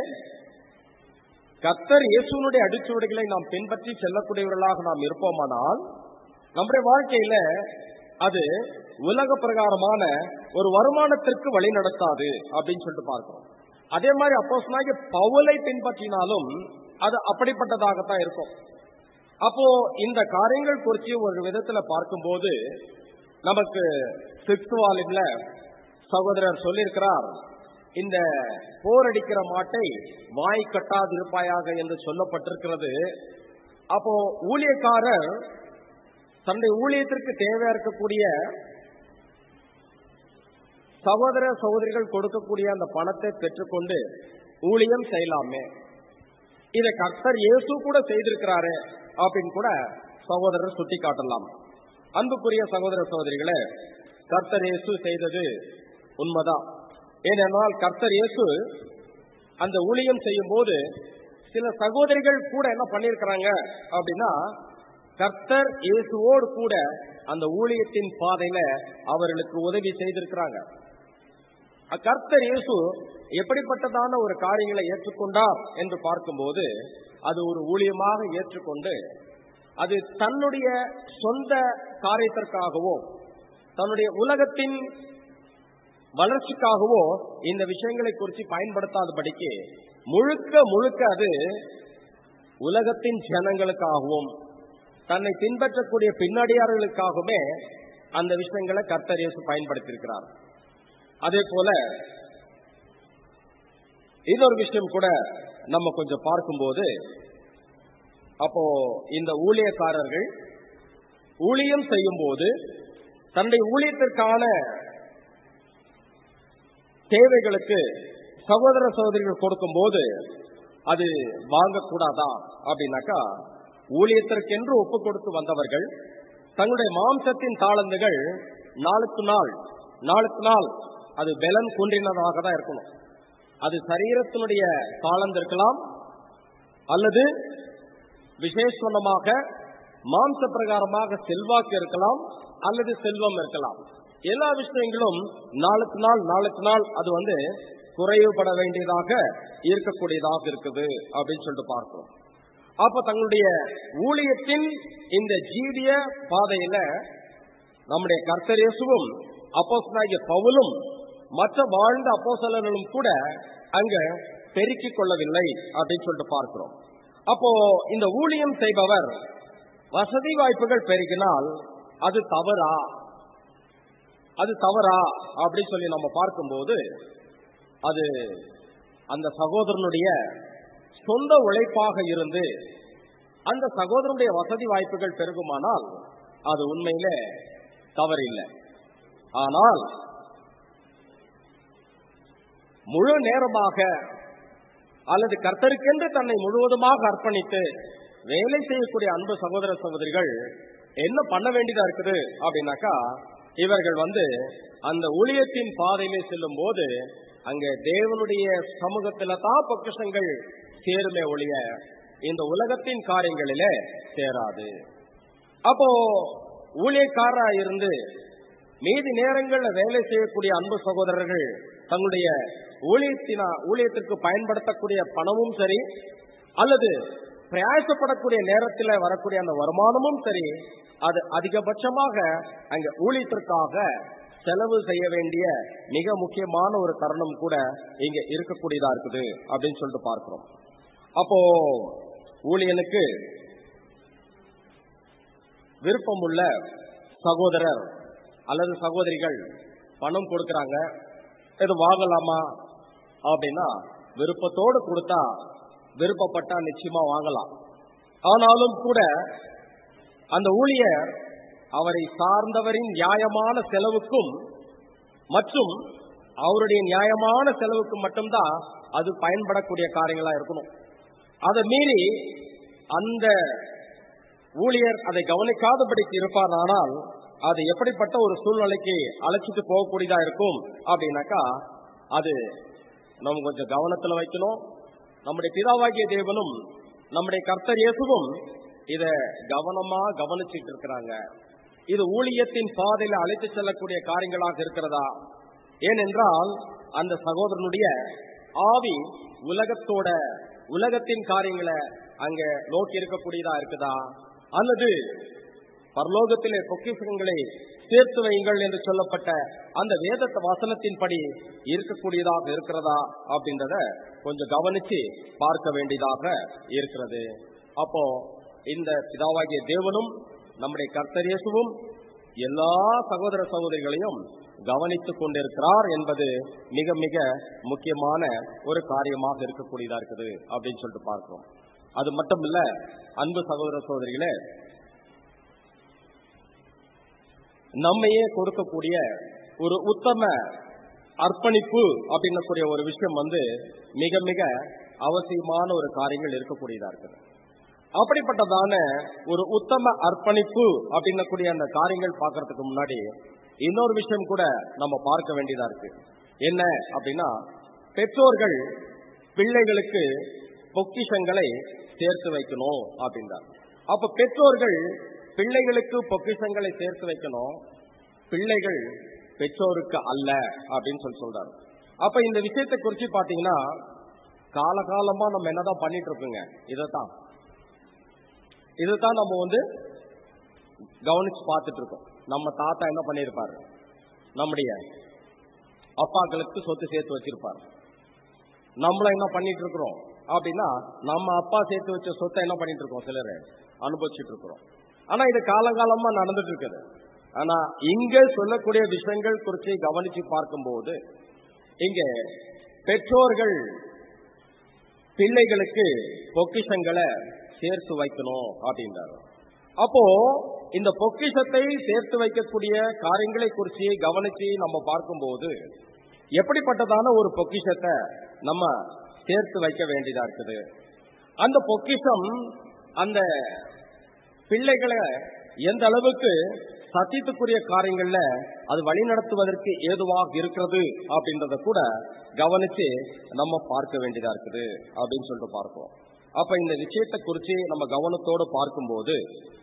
கர்த்தர் இயேசுனுடைய அடிச்சுவடுகளை நாம் பின்பற்றி செல்லக்கூடியவர்களாக நாம் இருப்போமானால் நம்முடைய வாழ்க்கையில அது உலக பிரகாரமான ஒரு வருமானத்திற்கு வழி நடத்தாது அப்படின்னு சொல்லிட்டு பார்க்கிறோம் அதே மாதிரி அப்போஸ்தலனாகிய பவுலை பின்பற்றினாலும் அது அப்படிப்பட்டதாகத்தான் இருக்கும் அப்போ இந்த காரியங்கள் குறித்து ஒரு விதத்துல பார்க்கும்போது நமக்கு சிக்ஸ்த் வாலிம்ல சகோதரர் சொல்லியிருக்கிறார் இந்த போரடிக்கிற மாட்டை வாய் கட்டாதிருப்பாயாக என்று சொல்லப்பட்டிருக்கிறது அப்போ ஊழியக்காரர் தன்னுடைய ஊழியத்திற்கு தேவையா இருக்கக்கூடிய சகோதர சகோதரிகள் கொடுக்கக்கூடிய அந்த பணத்தை பெற்றுக்கொண்டு ஊழியம் செய்யலாமே இதை கர்த்தர் இயேசு கூட செய்திருக்கிறாரு அப்படின்னு கூட சகோதரர் சுட்டி காட்டலாம் அன்புக்குரிய சகோதர சகோதரிகளே கர்த்தர் இயேசு செய்தது உண்மைதான் ஏனென்றால் கர்த்தர் இயேசு அந்த ஊழியம் செய்யும் போது சில சகோதரிகள் கூட என்ன பண்ணிருக்கிறாங்க அப்படின்னா கர்த்தர் இயேசுவோடு கூட அந்த ஊழியத்தின் பாதையில அவர்களுக்கு உதவி செய்திருக்கிறாங்க கர்த்தர் இயேசு எப்படிப்பட்டதான ஒரு காரியங்களை ஏற்றுக்கொண்டார் என்று பார்க்கும்போது அது ஒரு ஊழியமாக ஏற்றுக்கொண்டு அது தன்னுடைய சொந்த காரியத்திற்காகவோ தன்னுடைய உலகத்தின் வளர்ச்சிக்காகவோ இந்த விஷயங்களை குறித்து பயன்படுத்தாதபடிக்கு முழுக்க முழுக்க அது உலகத்தின் ஜனங்களுக்காகவும் தன்னை பின்பற்றக்கூடிய பின்னடியார்களுக்காகவுமே அந்த விஷயங்களை கர்த்தர் இயேசு பயன்படுத்தியிருக்கிறார் அதே போல இன்னொரு விஷயம் கூட நம்ம கொஞ்சம் பார்க்கும்போது அப்போ இந்த ஊழியக்காரர்கள் ஊழியம் செய்யும் போது தன்னுடைய ஊழியத்திற்கான தேவைகளுக்கு சகோதர சகோதரிகள் கொடுக்கும் போது அது வாங்கக்கூடாதா அப்படின்னாக்கா ஊழியத்திற்கென்று ஒப்பு கொடுத்து வந்தவர்கள் தங்களுடைய மாம்சத்தின் தாளந்துகள் நாளுக்கு நாள் நாளுக்கு நாள் அது பலன் குன்றினதாக தான் இருக்கணும் அது சரீரத்தினுடைய தாளந்து இருக்கலாம் அல்லது விசேஷமாக மாம்ச பிரகாரமாக செல்வாக்கு இருக்கலாம் அல்லது செல்வம் இருக்கலாம் எல்லா விஷயங்களும் நாளுக்கு நாள் நாளுக்கு நாள் அது வந்து குறைவுபட வேண்டியதாக இருக்கக்கூடியதாக இருக்குது அப்படின்னு சொல்லிட்டு பார்க்கிறோம் அப்ப தங்களுடைய ஊழியத்தின் இந்த ஜீவிய பாதையில நம்முடைய கர்த்தரேசுவும் அப்போசனாகிய பவுலும் மற்ற வாழ்ந்த அப்போசலர்களும் கூட அங்க பெருக்கிக் கொள்ளவில்லை அப்படின்னு சொல்லிட்டு பார்க்கிறோம் அப்போ இந்த ஊழியம் செய்பவர் வசதி வாய்ப்புகள் பெருகினால் அது தவறா அது தவறா அப்படின்னு சொல்லி நம்ம பார்க்கும்போது அது அந்த சகோதரனுடைய சொந்த உழைப்பாக இருந்து அந்த சகோதரனுடைய வசதி வாய்ப்புகள் பெருகுமானால் அது உண்மையில தவறில்லை ஆனால் முழு நேரமாக அல்லது கர்த்தருக்கென்று தன்னை முழுவதுமாக அர்ப்பணித்து வேலை செய்யக்கூடிய அன்பு சகோதர சகோதரிகள் என்ன பண்ண வேண்டியதா இருக்குது அப்படின்னாக்கா இவர்கள் வந்து அந்த ஊழியத்தின் பாதையிலே செல்லும் போது அங்க தேவனுடைய சமூகத்தில தான் பொக்கிஷங்கள் சேருமே ஒழிய இந்த உலகத்தின் காரியங்களிலே சேராது அப்போ ஊழியக்காரா இருந்து மீதி நேரங்கள்ல வேலை செய்யக்கூடிய அன்பு சகோதரர்கள் தங்களுடைய ஊழியத்தினா ஊழியத்திற்கு பயன்படுத்தக்கூடிய பணமும் சரி அல்லது பிரயாசப்படக்கூடிய நேரத்தில் வரக்கூடிய அந்த வருமானமும் சரி அது அதிகபட்சமாக அங்க ஊழியத்திற்காக செலவு செய்ய வேண்டிய மிக முக்கியமான ஒரு தருணம் கூட இங்க இருக்கக்கூடியதா இருக்குது அப்படின்னு சொல்லிட்டு பார்க்கிறோம் அப்போ ஊழியனுக்கு விருப்பமுள்ள சகோதரர் அல்லது சகோதரிகள் பணம் கொடுக்கறாங்க இது வாங்கலாமா அப்படின்னா விருப்பத்தோடு கொடுத்தா விருப்பப்பட்டா நிச்சயமா வாங்கலாம் ஆனாலும் கூட அந்த ஊழியர் அவரை சார்ந்தவரின் நியாயமான செலவுக்கும் மற்றும் அவருடைய நியாயமான செலவுக்கு மட்டும்தான் அது பயன்படக்கூடிய காரியங்களா இருக்கணும் அதை மீறி அந்த ஊழியர் அதை கவனிக்காதபடிக்கு இருப்பாரானால் அது எப்படிப்பட்ட ஒரு சூழ்நிலைக்கு அழைச்சிட்டு போகக்கூடியதா இருக்கும் அப்படின்னாக்கா அது நம்ம கொஞ்சம் கவனத்துல வைக்கணும் நம்முடைய பிதாவாகிய தேவனும் நம்முடைய கர்த்தர் இயேசுவும் இத கவனமா கவனிச்சிட்டு இருக்கிறாங்க இது ஊழியத்தின் பாதையில அழைத்து செல்லக்கூடிய காரியங்களாக இருக்கிறதா ஏனென்றால் அந்த சகோதரனுடைய ஆவி உலகத்தோட உலகத்தின் காரியங்களை அங்க நோக்கி இருக்கக்கூடியதா இருக்குதா அல்லது பரலோகத்திலே பொக்கிஷங்களை சேர்த்து வையுங்கள் என்று சொல்லப்பட்ட அந்த வேத வசனத்தின்படி இருக்கக்கூடியதாக இருக்கிறதா அப்படின்றத கொஞ்சம் கவனிச்சு பார்க்க வேண்டியதாக இருக்கிறது அப்போ இந்த பிதாவாகிய தேவனும் நம்முடைய கர்த்தரேசுவும் எல்லா சகோதர சகோதரிகளையும் கவனித்துக் கொண்டிருக்கிறார் என்பது மிக மிக முக்கியமான ஒரு காரியமாக இருக்கக்கூடியதா இருக்குது அப்படின்னு சொல்லிட்டு பார்க்கிறோம் அது மட்டும் இல்ல அன்பு சகோதர சகோதரிகளே நம்மையே கொடுக்கக்கூடிய ஒரு உத்தம அர்ப்பணிப்பு அப்படின்னக்கூடிய ஒரு விஷயம் வந்து மிக மிக அவசியமான ஒரு காரியங்கள் இருக்கக்கூடியதா இருக்குது அப்படிப்பட்டதான ஒரு உத்தம அர்ப்பணிப்பு அப்படின்னக்கூடிய அந்த காரியங்கள் பார்க்கறதுக்கு முன்னாடி இன்னொரு விஷயம் கூட நம்ம பார்க்க வேண்டியதா இருக்கு என்ன அப்படின்னா பெற்றோர்கள் பிள்ளைகளுக்கு பொக்கிஷங்களை சேர்த்து வைக்கணும் அப்படின்றார் அப்ப பெற்றோர்கள் பிள்ளைகளுக்கு பொக்கிஷங்களை சேர்த்து வைக்கணும் பிள்ளைகள் பெற்றோருக்கு அல்ல அப்படின்னு சொல்லி சொல்றாரு அப்ப இந்த விஷயத்தை குறிச்சு பாத்தீங்கன்னா காலகாலமா நம்ம என்னதான் பண்ணிட்டு இருக்கோங்க இதைத்தான் இதுதான் நம்ம வந்து கவனிச்சு பார்த்துட்டு இருக்கோம் நம்ம தாத்தா என்ன பண்ணியிருப்பாரு நம்முடைய அப்பாக்களுக்கு சொத்து சேர்த்து வச்சிருப்பாரு நம்மள என்ன பண்ணிட்டு இருக்கிறோம் அப்படின்னா நம்ம அப்பா சேர்த்து வச்ச சொத்தை என்ன பண்ணிட்டு இருக்கோம் சிலர் அனுபவிச்சுட்டு இருக்கிறோம் ஆனா இது காலங்காலமா நடந்துட்டு இருக்குது ஆனா இங்க சொல்லக்கூடிய விஷயங்கள் குறித்து கவனிச்சு பார்க்கும்போது இங்க பெற்றோர்கள் பிள்ளைகளுக்கு பொக்கிஷங்களை சேர்த்து வைக்கணும் அப்படின்றாரு அப்போ இந்த பொக்கிஷத்தை சேர்த்து வைக்கக்கூடிய காரியங்களை குறித்து கவனிச்சு நம்ம பார்க்கும்போது எப்படிப்பட்டதான ஒரு பொக்கிஷத்தை நம்ம சேர்த்து வைக்க வேண்டியதா இருக்குது அந்த பொக்கிஷம் அந்த பிள்ளைகளை எந்த அளவுக்கு சத்தியத்துக்குரிய காரியங்கள்ல அது வழிநடத்துவதற்கு ஏதுவாக இருக்கிறது அப்படின்றத கூட கவனிச்சு நம்ம பார்க்க வேண்டியதா இருக்குது அப்படின்னு சொல்லிட்டு பார்ப்போம் அப்ப இந்த விஷயத்தை குறித்து நம்ம கவனத்தோடு பார்க்கும்போது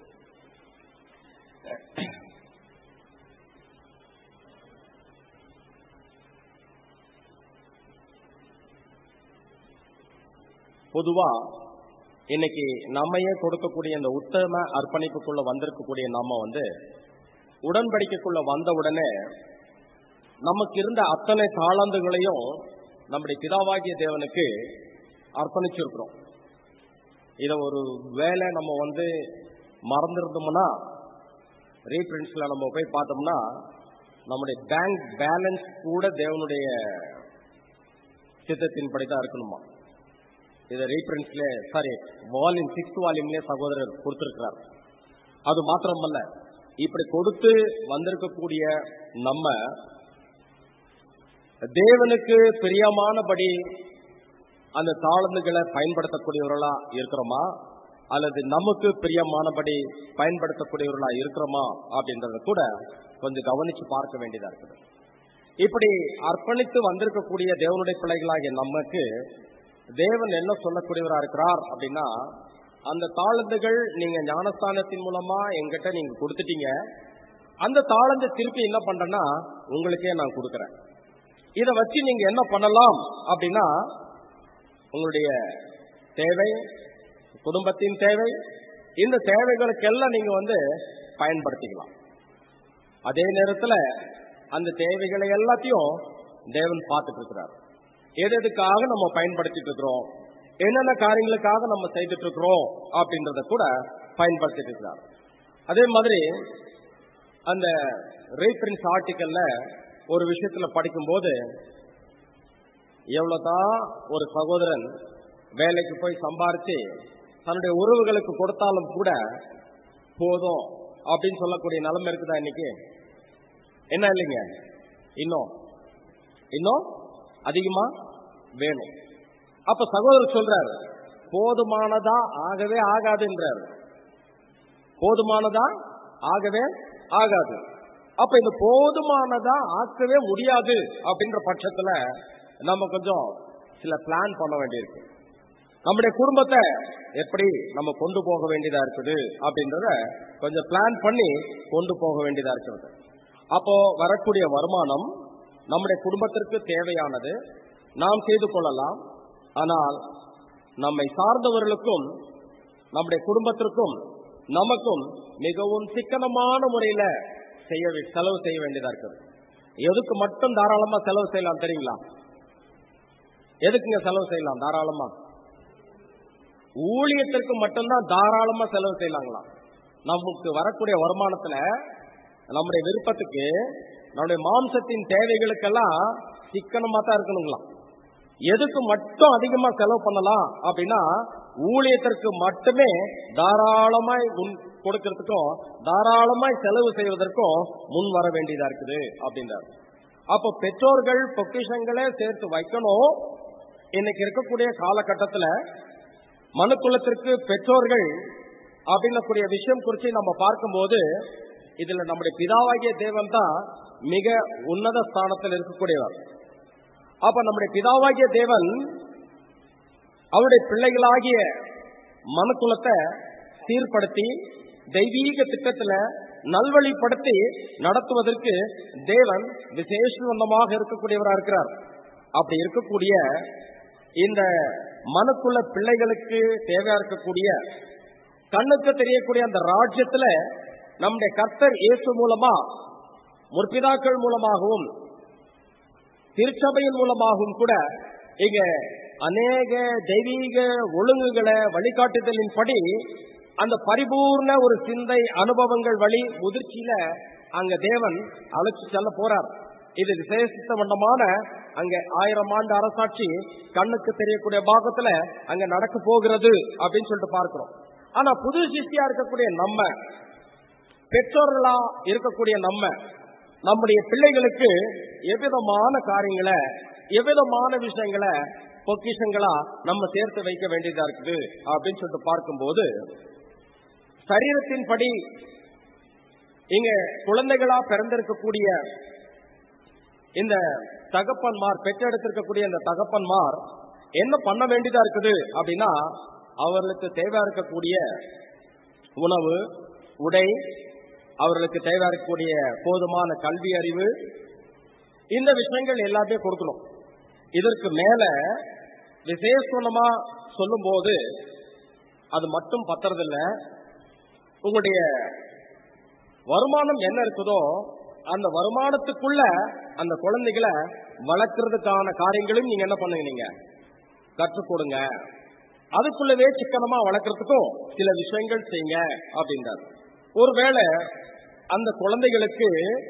பொதுவா இன்னைக்கு நம்மையே கொடுக்கக்கூடிய இந்த உத்தம அர்ப்பணிப்புக்குள்ள வந்திருக்கக்கூடிய நாம வந்து உடன்படிக்கைக்குள்ள வந்த உடனே நமக்கு இருந்த அத்தனை தாளந்துகளையும் நம்முடைய பிதாவாகிய தேவனுக்கு அர்ப்பணிச்சிருக்கிறோம் இத ஒரு வேலை நம்ம வந்து மறந்துருந்தோம்னா ரீபிரிண்ட்ஸ்ல நம்ம போய் பார்த்தோம்னா நம்முடைய பேங்க் பேலன்ஸ் கூட தேவனுடைய சித்தத்தின்படி தான் இருக்கணுமா இதை ரீபிரிண்ட்ஸ்ல சாரி வால்யூம் சிக்ஸ்த் வால்யூம்லயே சகோதரர் கொடுத்திருக்கிறார் அது மாத்திரமல்ல இப்படி கொடுத்து வந்திருக்கக்கூடிய நம்ம தேவனுக்கு பிரியமானபடி அந்த தாளந்துகளை பயன்படுத்தக்கூடியவர்களா இருக்கிறோமா அல்லது நமக்கு பிரியமானபடி பயன்படுத்தக்கூடியவர்களா இருக்கிறோமா அப்படின்றத கூட கொஞ்சம் கவனிச்சு பார்க்க வேண்டியதா இருக்குது இப்படி அர்ப்பணித்து வந்திருக்கக்கூடிய தேவனுடைய பிள்ளைகளாகிய நமக்கு தேவன் என்ன சொல்லக்கூடியவரா இருக்கிறார் அப்படின்னா அந்த தாளந்துகள் நீங்க ஞானஸ்தானத்தின் மூலமா எங்கிட்ட நீங்க கொடுத்துட்டீங்க அந்த தாளந்து திருப்பி என்ன பண்றேன்னா உங்களுக்கே நான் கொடுக்கறேன் இதை வச்சு நீங்க என்ன பண்ணலாம் அப்படின்னா உங்களுடைய தேவை குடும்பத்தின் தேவை இந்த தேவைகளுக்கெல்லாம் நீங்க வந்து பயன்படுத்திக்கலாம் அதே நேரத்துல அந்த தேவைகளை எல்லாத்தையும் தேவன் பார்த்துட்டு இருக்கிறார் எது எதுக்காக நம்ம பயன்படுத்திட்டு இருக்கிறோம் என்னென்ன காரியங்களுக்காக நம்ம செய்துட்டு இருக்கிறோம் அப்படின்றத கூட பயன்படுத்திட்டு இருக்கிறார் அதே மாதிரி அந்த ரீபிரின்ஸ் ஆர்டிக்கல்ல ஒரு விஷயத்துல படிக்கும்போது எவ்வளவுதான் ஒரு சகோதரன் வேலைக்கு போய் சம்பாரிச்சு தன்னுடைய உறவுகளுக்கு கொடுத்தாலும் கூட போதும் அப்படின்னு சொல்லக்கூடிய நிலைமை இருக்குதா இன்னைக்கு என்ன இல்லைங்க இன்னும் இன்னும் அதிகமா வேணும் அப்ப சகோதரர் சொல்றாரு போதுமானதா ஆகவே ஆகாதுன்றாரு போதுமானதா ஆகவே ஆகாது அப்ப இந்த போதுமானதா ஆக்கவே முடியாது அப்படின்ற பட்சத்துல நம்ம கொஞ்சம் சில பிளான் பண்ண வேண்டியிருக்கு நம்முடைய குடும்பத்தை எப்படி நம்ம கொண்டு போக வேண்டியதா இருக்குது அப்படின்றத கொஞ்சம் பிளான் பண்ணி கொண்டு போக வேண்டியதா இருக்கிறது அப்போ வரக்கூடிய வருமானம் நம்முடைய குடும்பத்திற்கு தேவையானது நாம் செய்து கொள்ளலாம் ஆனால் நம்மை சார்ந்தவர்களுக்கும் நம்முடைய குடும்பத்திற்கும் நமக்கும் மிகவும் சிக்கனமான முறையில செய்ய வே- செலவு செய்ய வேண்டியதா இருக்குது எதுக்கு மட்டும் தாராளமா செலவு செய்யலாம் தெரியுங்களா எதுக்குங்க செலவு செய்யலாம் தாராளமா ஊழியத்திற்கு மட்டும்தான் தாராளமா செலவு செய்யலாங்களாம் நமக்கு வரக்கூடிய வருமானத்துல நம்முடைய விருப்பத்துக்கு நம்முடைய மாம்சத்தின் தேவைகளுக்கெல்லாம் சிக்கனமா தான் இருக்கணுங்களாம் எதுக்கு மட்டும் அதிகமா செலவு பண்ணலாம் அப்படின்னா ஊழியத்திற்கு மட்டுமே தாராளமாய் முன் கொடுக்கறதுக்கும் தாராளமாய் செலவு செய்வதற்கும் முன் வர வேண்டியதா இருக்குது அப்படின்றார் அப்ப பெற்றோர்கள் பொக்கிஷங்களை சேர்த்து வைக்கணும் இன்னைக்கு இருக்கக்கூடிய காலகட்டத்துல மனுக்குலத்திற்கு பெற்றோர்கள் அப்படின்னக்கூடிய விஷயம் குறித்து நம்ம பார்க்கும்போது இதுல நம்முடைய பிதாவாகிய தேவன் தான் மிக உன்னத ஸ்தானத்தில் இருக்கக்கூடியவர் அப்ப நம்முடைய பிதாவாகிய தேவன் அவருடைய பிள்ளைகளாகிய மனுக்குலத்தை சீர்படுத்தி தெய்வீக திட்டத்துல நல்வழிப்படுத்தி நடத்துவதற்கு தேவன் விசேஷமாக இருக்கக்கூடியவரா இருக்கிறார் அப்படி இருக்கக்கூடிய இந்த மனுக்குள்ள பிள்ளைகளுக்கு தேவையா இருக்கக்கூடிய கண்ணுக்கு தெரியக்கூடிய அந்த ராஜ்யத்துல நம்முடைய கர்த்தர் இயேசு மூலமா முற்பிதாக்கள் மூலமாகவும் திருச்சபையின் மூலமாகவும் கூட இங்க அநேக தெய்வீக ஒழுங்குகளை வழிகாட்டுதலின்படி அந்த பரிபூர்ண ஒரு சிந்தை அனுபவங்கள் வழி முதிர்ச்சியில அங்க தேவன் அழைச்சு செல்ல போறார் இது விசேஷித்த வண்ணமான அங்க ஆயிரம் ஆண்டு அரசாட்சி கண்ணுக்கு தெரியக்கூடிய பாகத்துல அங்க நடக்க போகிறது அப்படின்னு சொல்லிட்டு பார்க்கிறோம் ஆனா புது சிஷ்டியா இருக்கக்கூடிய நம்ம பெற்றோர்களா இருக்கக்கூடிய நம்ம நம்முடைய பிள்ளைகளுக்கு எவ்விதமான காரியங்களை எவ்விதமான விஷயங்களை பொக்கிஷங்களா நம்ம சேர்த்து வைக்க வேண்டியதா இருக்குது அப்படின்னு சொல்லிட்டு பார்க்கும்போது சரீரத்தின்படி இங்க குழந்தைகளா பிறந்திருக்கக்கூடிய இந்த தகப்பன்மார் பெற்றெடுத்திருக்கக்கூடிய இந்த தகப்பன்மார் என்ன பண்ண வேண்டியதா இருக்குது அப்படின்னா அவர்களுக்கு தேவையா இருக்கக்கூடிய உணவு உடை அவர்களுக்கு தேவையா இருக்கக்கூடிய போதுமான கல்வி அறிவு இந்த விஷயங்கள் எல்லாத்தையும் கொடுக்கணும் இதற்கு மேல விசேஷமா சொல்லும் போது அது மட்டும் பத்துறதில்ல உங்களுடைய வருமானம் என்ன இருக்குதோ அந்த வருமானத்துக்குள்ள அந்த குழந்தைகளை வளர்க்கறதுக்கான காரியங்களையும் நீங்க என்ன பண்ணுங்க நீங்க கற்றுக் கொடுங்க அதுக்குள்ளவே சிக்கனமா வளர்க்கறதுக்கும் சில விஷயங்கள் செய்யுங்க அப்படின்றார் ஒருவேளை அந்த குழந்தைகளுக்கு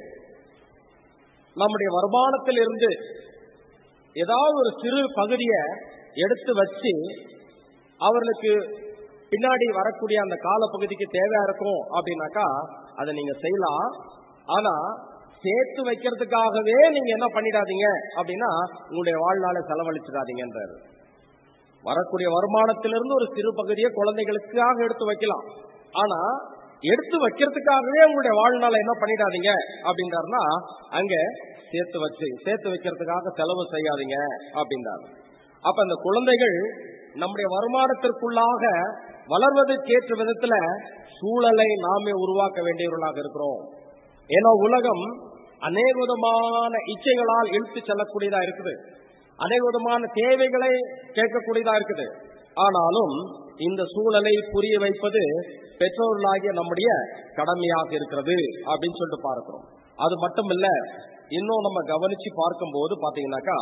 நம்முடைய வருமானத்தில் இருந்து ஏதாவது ஒரு சிறு பகுதியை எடுத்து வச்சு அவர்களுக்கு பின்னாடி வரக்கூடிய அந்த கால பகுதிக்கு தேவையா இருக்கும் அப்படின்னாக்கா அதை நீங்க செய்யலாம் ஆனா சேர்த்து வைக்கிறதுக்காகவே நீங்க என்ன பண்ணிடாதீங்க அப்படின்னா உங்களுடைய வாழ்நாளை செலவழிச்சிடாதீங்கன்றாரு வரக்கூடிய வருமானத்திலிருந்து ஒரு சிறு பகுதியை குழந்தைகளுக்காக எடுத்து வைக்கலாம் ஆனா எடுத்து வைக்கிறதுக்காகவே உங்களுடைய வாழ்நாளை என்ன பண்ணிடாதீங்க அப்படின்றாருன்னா அங்க சேர்த்து வச்சு சேர்த்து வைக்கிறதுக்காக செலவு செய்யாதீங்க அப்படின்றாரு அப்ப அந்த குழந்தைகள் நம்முடைய வருமானத்திற்குள்ளாக வளர்வதற்கேற்ற விதத்துல சூழலை நாமே உருவாக்க வேண்டியவர்களாக இருக்கிறோம் ஏன்னா உலகம் அநேக விதமான இச்சைகளால் இழுத்து செல்லக்கூடியதா இருக்குது அநேக விதமான தேவைகளை கேட்கக்கூடியதா இருக்குது ஆனாலும் இந்த சூழலை புரிய வைப்பது பெற்றோர்களாகிய நம்முடைய கடமையாக இருக்கிறது அப்படின்னு சொல்லிட்டு பார்க்கிறோம் அது மட்டும் இல்ல இன்னும் நம்ம கவனிச்சு பார்க்கும்போது பாத்தீங்கன்னாக்கா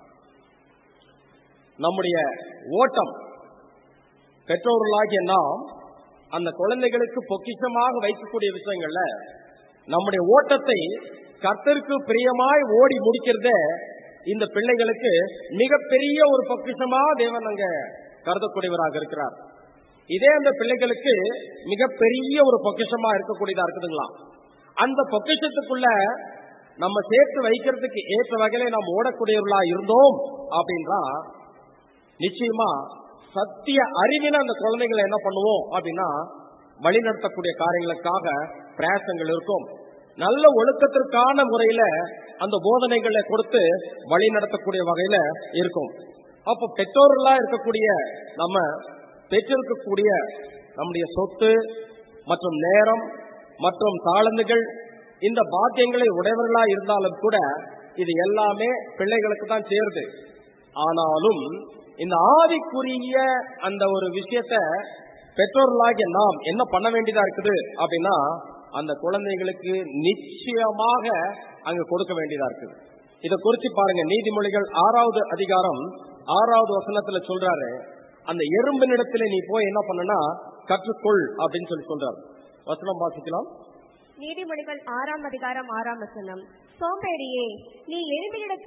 நம்முடைய ஓட்டம் பெற்றோர்களாகிய நாம் அந்த குழந்தைகளுக்கு பொக்கிஷமாக வைக்கக்கூடிய விஷயங்கள்ல நம்முடைய ஓட்டத்தை கர்த்தருக்கு பிரியமாய் ஓடி முடிக்கிறத இந்த பிள்ளைகளுக்கு மிகப்பெரிய ஒரு பொக்கிஷமா தேவன் அங்க கருதக்கூடியவராக இருக்கிறார் இதே அந்த பிள்ளைகளுக்கு மிகப்பெரிய ஒரு பொக்கிஷமா இருக்கக்கூடியதா இருக்குதுங்களா அந்த பொக்கிஷத்துக்குள்ள நம்ம சேர்த்து வைக்கிறதுக்கு ஏற்ற வகையில நாம் ஓடக்கூடியவர்களா இருந்தோம் அப்படின்றா நிச்சயமா சத்திய அறிவின அந்த குழந்தைகளை என்ன பண்ணுவோம் அப்படின்னா வழிநடத்தக்கூடிய காரியங்களுக்காக பிரயாசங்கள் இருக்கும் நல்ல ஒழுக்கத்திற்கான முறையில அந்த போதனைகளை கொடுத்து வழி நடத்தக்கூடிய வகையில இருக்கும் அப்ப பெற்றோர்களா இருக்கக்கூடிய நம்ம பெற்றிருக்கக்கூடிய நம்முடைய சொத்து மற்றும் நேரம் மற்றும் தாளந்துகள் இந்த பாக்கியங்களை உடையவர்களா இருந்தாலும் கூட இது எல்லாமே பிள்ளைகளுக்கு தான் சேருது ஆனாலும் இந்த ஆவிக்குரிய அந்த ஒரு விஷயத்த பெற்றோர்களாகிய நாம் என்ன பண்ண வேண்டியதா இருக்குது அப்படின்னா அந்த குழந்தைகளுக்கு நிச்சயமாக அங்க கொடுக்க வேண்டியதா இருக்குது இத குறிச்சு பாருங்க நீதிமொழிகள் ஆறாவது அதிகாரம் ஆறாவது வசனத்துல சொல்றாரு அந்த எறும்பினிடத்துல நீ போய் என்ன பண்ணனா கற்றுக்கொள் அப்படின்னு சொல்லி சொல்றாரு வசனம் வாசிக்கலாம் நீதிமொழிகள் ஆறாம் அதிகாரம் ஆறாம் வசனம் சோம்பேறியே நீ எறும்பினிடத்தில்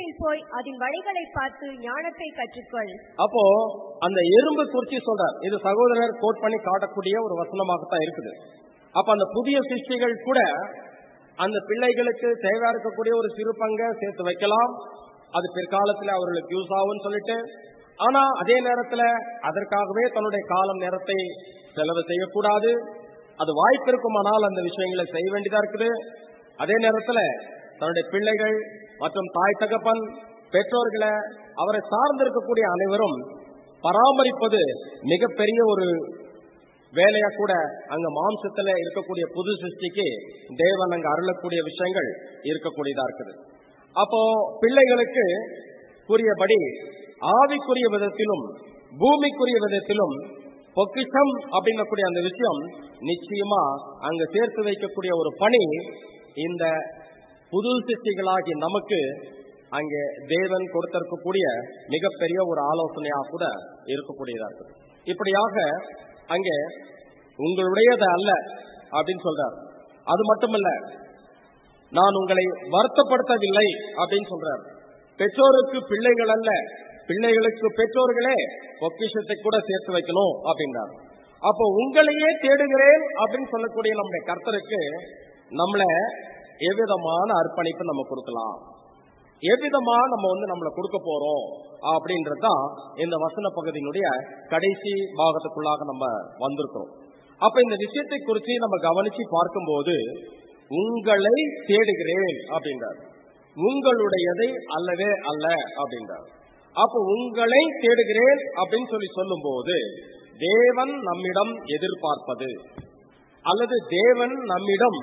இடத்தில் போய் அதன் வழிகளை பார்த்து ஞானத்தை கற்றுக்கொள் அப்போ அந்த எறும்பு குறிச்சி சொல்றார் இது சகோதரர் கோட் பண்ணி காட்டக்கூடிய ஒரு வசனமாகத்தான் இருக்குது அப்ப அந்த புதிய சிருஷ்டிகள் கூட அந்த பிள்ளைகளுக்கு தேவையா இருக்கக்கூடிய ஒரு சிறு பங்கை சேர்த்து வைக்கலாம் அது பிற்காலத்துல அவர்களுக்கு யூஸ் ஆகும்னு சொல்லிட்டு ஆனா அதே நேரத்துல அதற்காகவே தன்னுடைய காலம் நேரத்தை செலவு செய்யக்கூடாது அது வாய்ப்பு இருக்குமானால் அந்த விஷயங்களை செய்ய வேண்டியதா இருக்குது அதே நேரத்துல தன்னுடைய பிள்ளைகள் மற்றும் தாய் தகப்பன் பெற்றோர்களை அவரை சார்ந்து இருக்கக்கூடிய அனைவரும் பராமரிப்பது மிகப்பெரிய ஒரு வேலையா கூட அங்க மாம்சத்துல இருக்கக்கூடிய புது சிருஷ்டிக்கு தேவன் அங்க அருளக்கூடிய விஷயங்கள் இருக்கக்கூடியதா இருக்குது அப்போ பிள்ளைகளுக்கு கூறியபடி ஆவிக்குரிய விதத்திலும் பூமிக்குரிய விதத்திலும் பொக்கிஷம் அப்படின்னக்கூடிய அந்த விஷயம் நிச்சயமா அங்க சேர்த்து வைக்கக்கூடிய ஒரு பணி இந்த புது சிருஷ்டிகளாகி நமக்கு அங்கே தேவன் கொடுத்திருக்கக்கூடிய மிகப்பெரிய ஒரு ஆலோசனையாக கூட இருக்கக்கூடியதா இருக்குது இப்படியாக அங்கே உங்களுடையது அல்ல அப்படின்னு சொல்றார் அது மட்டுமல்ல நான் உங்களை வருத்தப்படுத்தவில்லை அப்படின்னு சொல்றார் பெற்றோருக்கு பிள்ளைகள் அல்ல பிள்ளைகளுக்கு பெற்றோர்களே பொக்கிஷத்தை கூட சேர்த்து வைக்கணும் அப்படின்றார் அப்போ உங்களையே தேடுகிறேன் அப்படின்னு சொல்லக்கூடிய நம்முடைய கர்த்தருக்கு நம்மள எவ்விதமான அர்ப்பணிப்பு நம்ம கொடுக்கலாம் எவ்விதமா நம்ம வந்து நம்மளை கொடுக்க போறோம் அப்படின்றதுதான் இந்த வசன பகுதியினுடைய கடைசி பாகத்துக்குள்ளாக நம்ம வந்திருக்கிறோம் அப்ப இந்த விஷயத்தை குறித்து நம்ம கவனிச்சு பார்க்கும்போது உங்களை தேடுகிறேன் அப்படின்றார் உங்களுடையதை அல்லவே அல்ல அப்படின்றார் அப்ப உங்களை தேடுகிறேன் அப்படின்னு சொல்லி சொல்லும் போது தேவன் நம்மிடம் எதிர்பார்ப்பது அல்லது தேவன் நம்மிடம்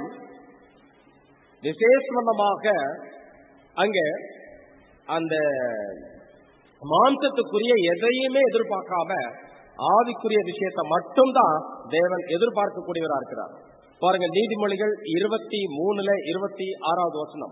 விசேஷமாக அங்க அந்த மாம்சத்துக்குரிய எதையுமே எதிர்பார்க்காம ஆவிக்குரிய விஷயத்தை மட்டும்தான் தேவன் எதிர்பார்க்கக்கூடியவரா இருக்கிறார் பாருங்க நீதிமொழிகள் இருபத்தி மூணுல இருபத்தி ஆறாவது வசனம்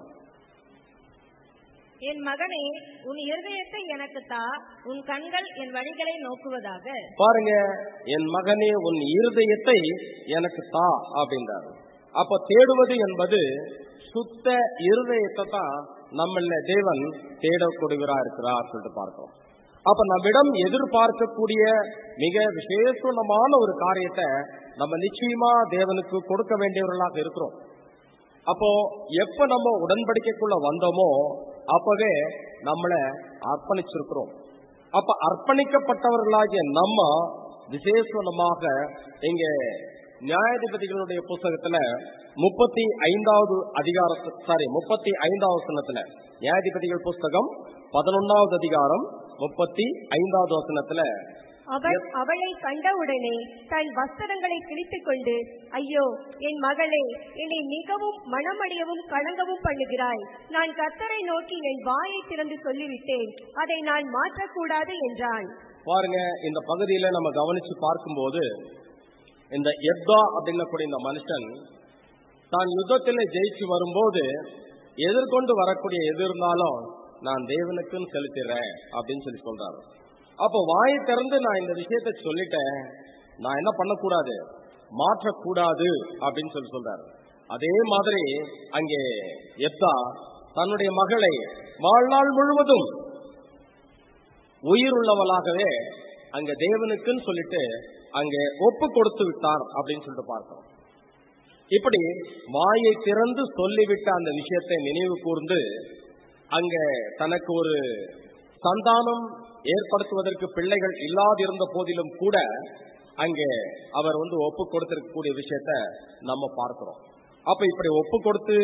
என் மகனே உன் இருதயத்தை எனக்கு தா உன் கண்கள் என் வழிகளை நோக்குவதாக பாருங்க என் மகனே உன் இருதயத்தை எனக்கு தா அப்படின்றார் அப்ப தேடுவது என்பது சுத்த இருதயத்தை தான் நம்மள தேவன் தேடக்கூடியவரா இருக்கிறார் சொல்லிட்டு பார்க்கிறோம் அப்ப நம்மிடம் எதிர்பார்க்கக்கூடிய மிக விசேஷமான ஒரு காரியத்தை நம்ம நிச்சயமா தேவனுக்கு கொடுக்க வேண்டியவர்களாக இருக்கிறோம் அப்போ எப்ப நம்ம உடன்படிக்கைக்குள்ள வந்தோமோ அப்பவே நம்மளை அர்ப்பணிச்சிருக்கிறோம் அப்ப அர்ப்பணிக்கப்பட்டவர்களாகிய நம்ம விசேஷமாக இங்க நியாயாதிபதிகளுடைய புஸ்தகத்துல முப்பத்தி ஐந்தாவது அதிகாரத்து சாரி முப்பத்தி ஐந்தாவது வசனத்துல நியாயாதிபதிகள் புஸ்தகம் பதினொன்னாவது அதிகாரம் முப்பத்தி ஐந்தாவது வசனத்துல அவன் அவளை கண்டவுடனே தன் வஸ்திரங்களை கிழித்துக் கொண்டு ஐயோ என் மகளே என்னை மிகவும் மனமடியவும் கலங்கவும் பண்ணுகிறாய் நான் கர்த்தரை நோக்கி என் வாயை திறந்து சொல்லிவிட்டேன் அதை நான் மாற்றக்கூடாது என்றான் பாருங்க இந்த பகுதியில நம்ம கவனிச்சு பார்க்கும்போது இந்த எப்தா அப்படின்னக்கூடிய இந்த மனுஷன் தான் யுத்தத்தில் ஜெயிச்சு வரும்போது எதிர்கொண்டு வரக்கூடிய எது இருந்தாலும் நான் தேவனுக்குன்னு செலுத்திடுறேன் அப்படின்னு சொல்லி சொல்றாரு அப்போ வாயை திறந்து நான் இந்த விஷயத்த சொல்லிட்டேன் நான் என்ன பண்ணக்கூடாது மாற்றக்கூடாது அப்படின்னு சொல்லி சொல்றாரு அதே மாதிரி அங்கே எப்தா தன்னுடைய மகளை வாழ்நாள் முழுவதும் உயிர் உள்ளவளாகவே அங்க தேவனுக்குன்னு சொல்லிட்டு அங்கே ஒப்பு கொடுத்து விட்டார் அப்படின்னு சொல்லிட்டு பார்த்தோம் இப்படி வாயை திறந்து சொல்லிவிட்ட அந்த விஷயத்தை நினைவு கூர்ந்து அங்க தனக்கு ஒரு சந்தானம் ஏற்படுத்துவதற்கு பிள்ளைகள் இல்லாதிருந்த போதிலும் கூட அங்கே அவர் வந்து ஒப்பு கொடுத்திருக்கக்கூடிய விஷயத்த நம்ம பார்க்கிறோம் அப்ப இப்படி ஒப்பு கொடுத்து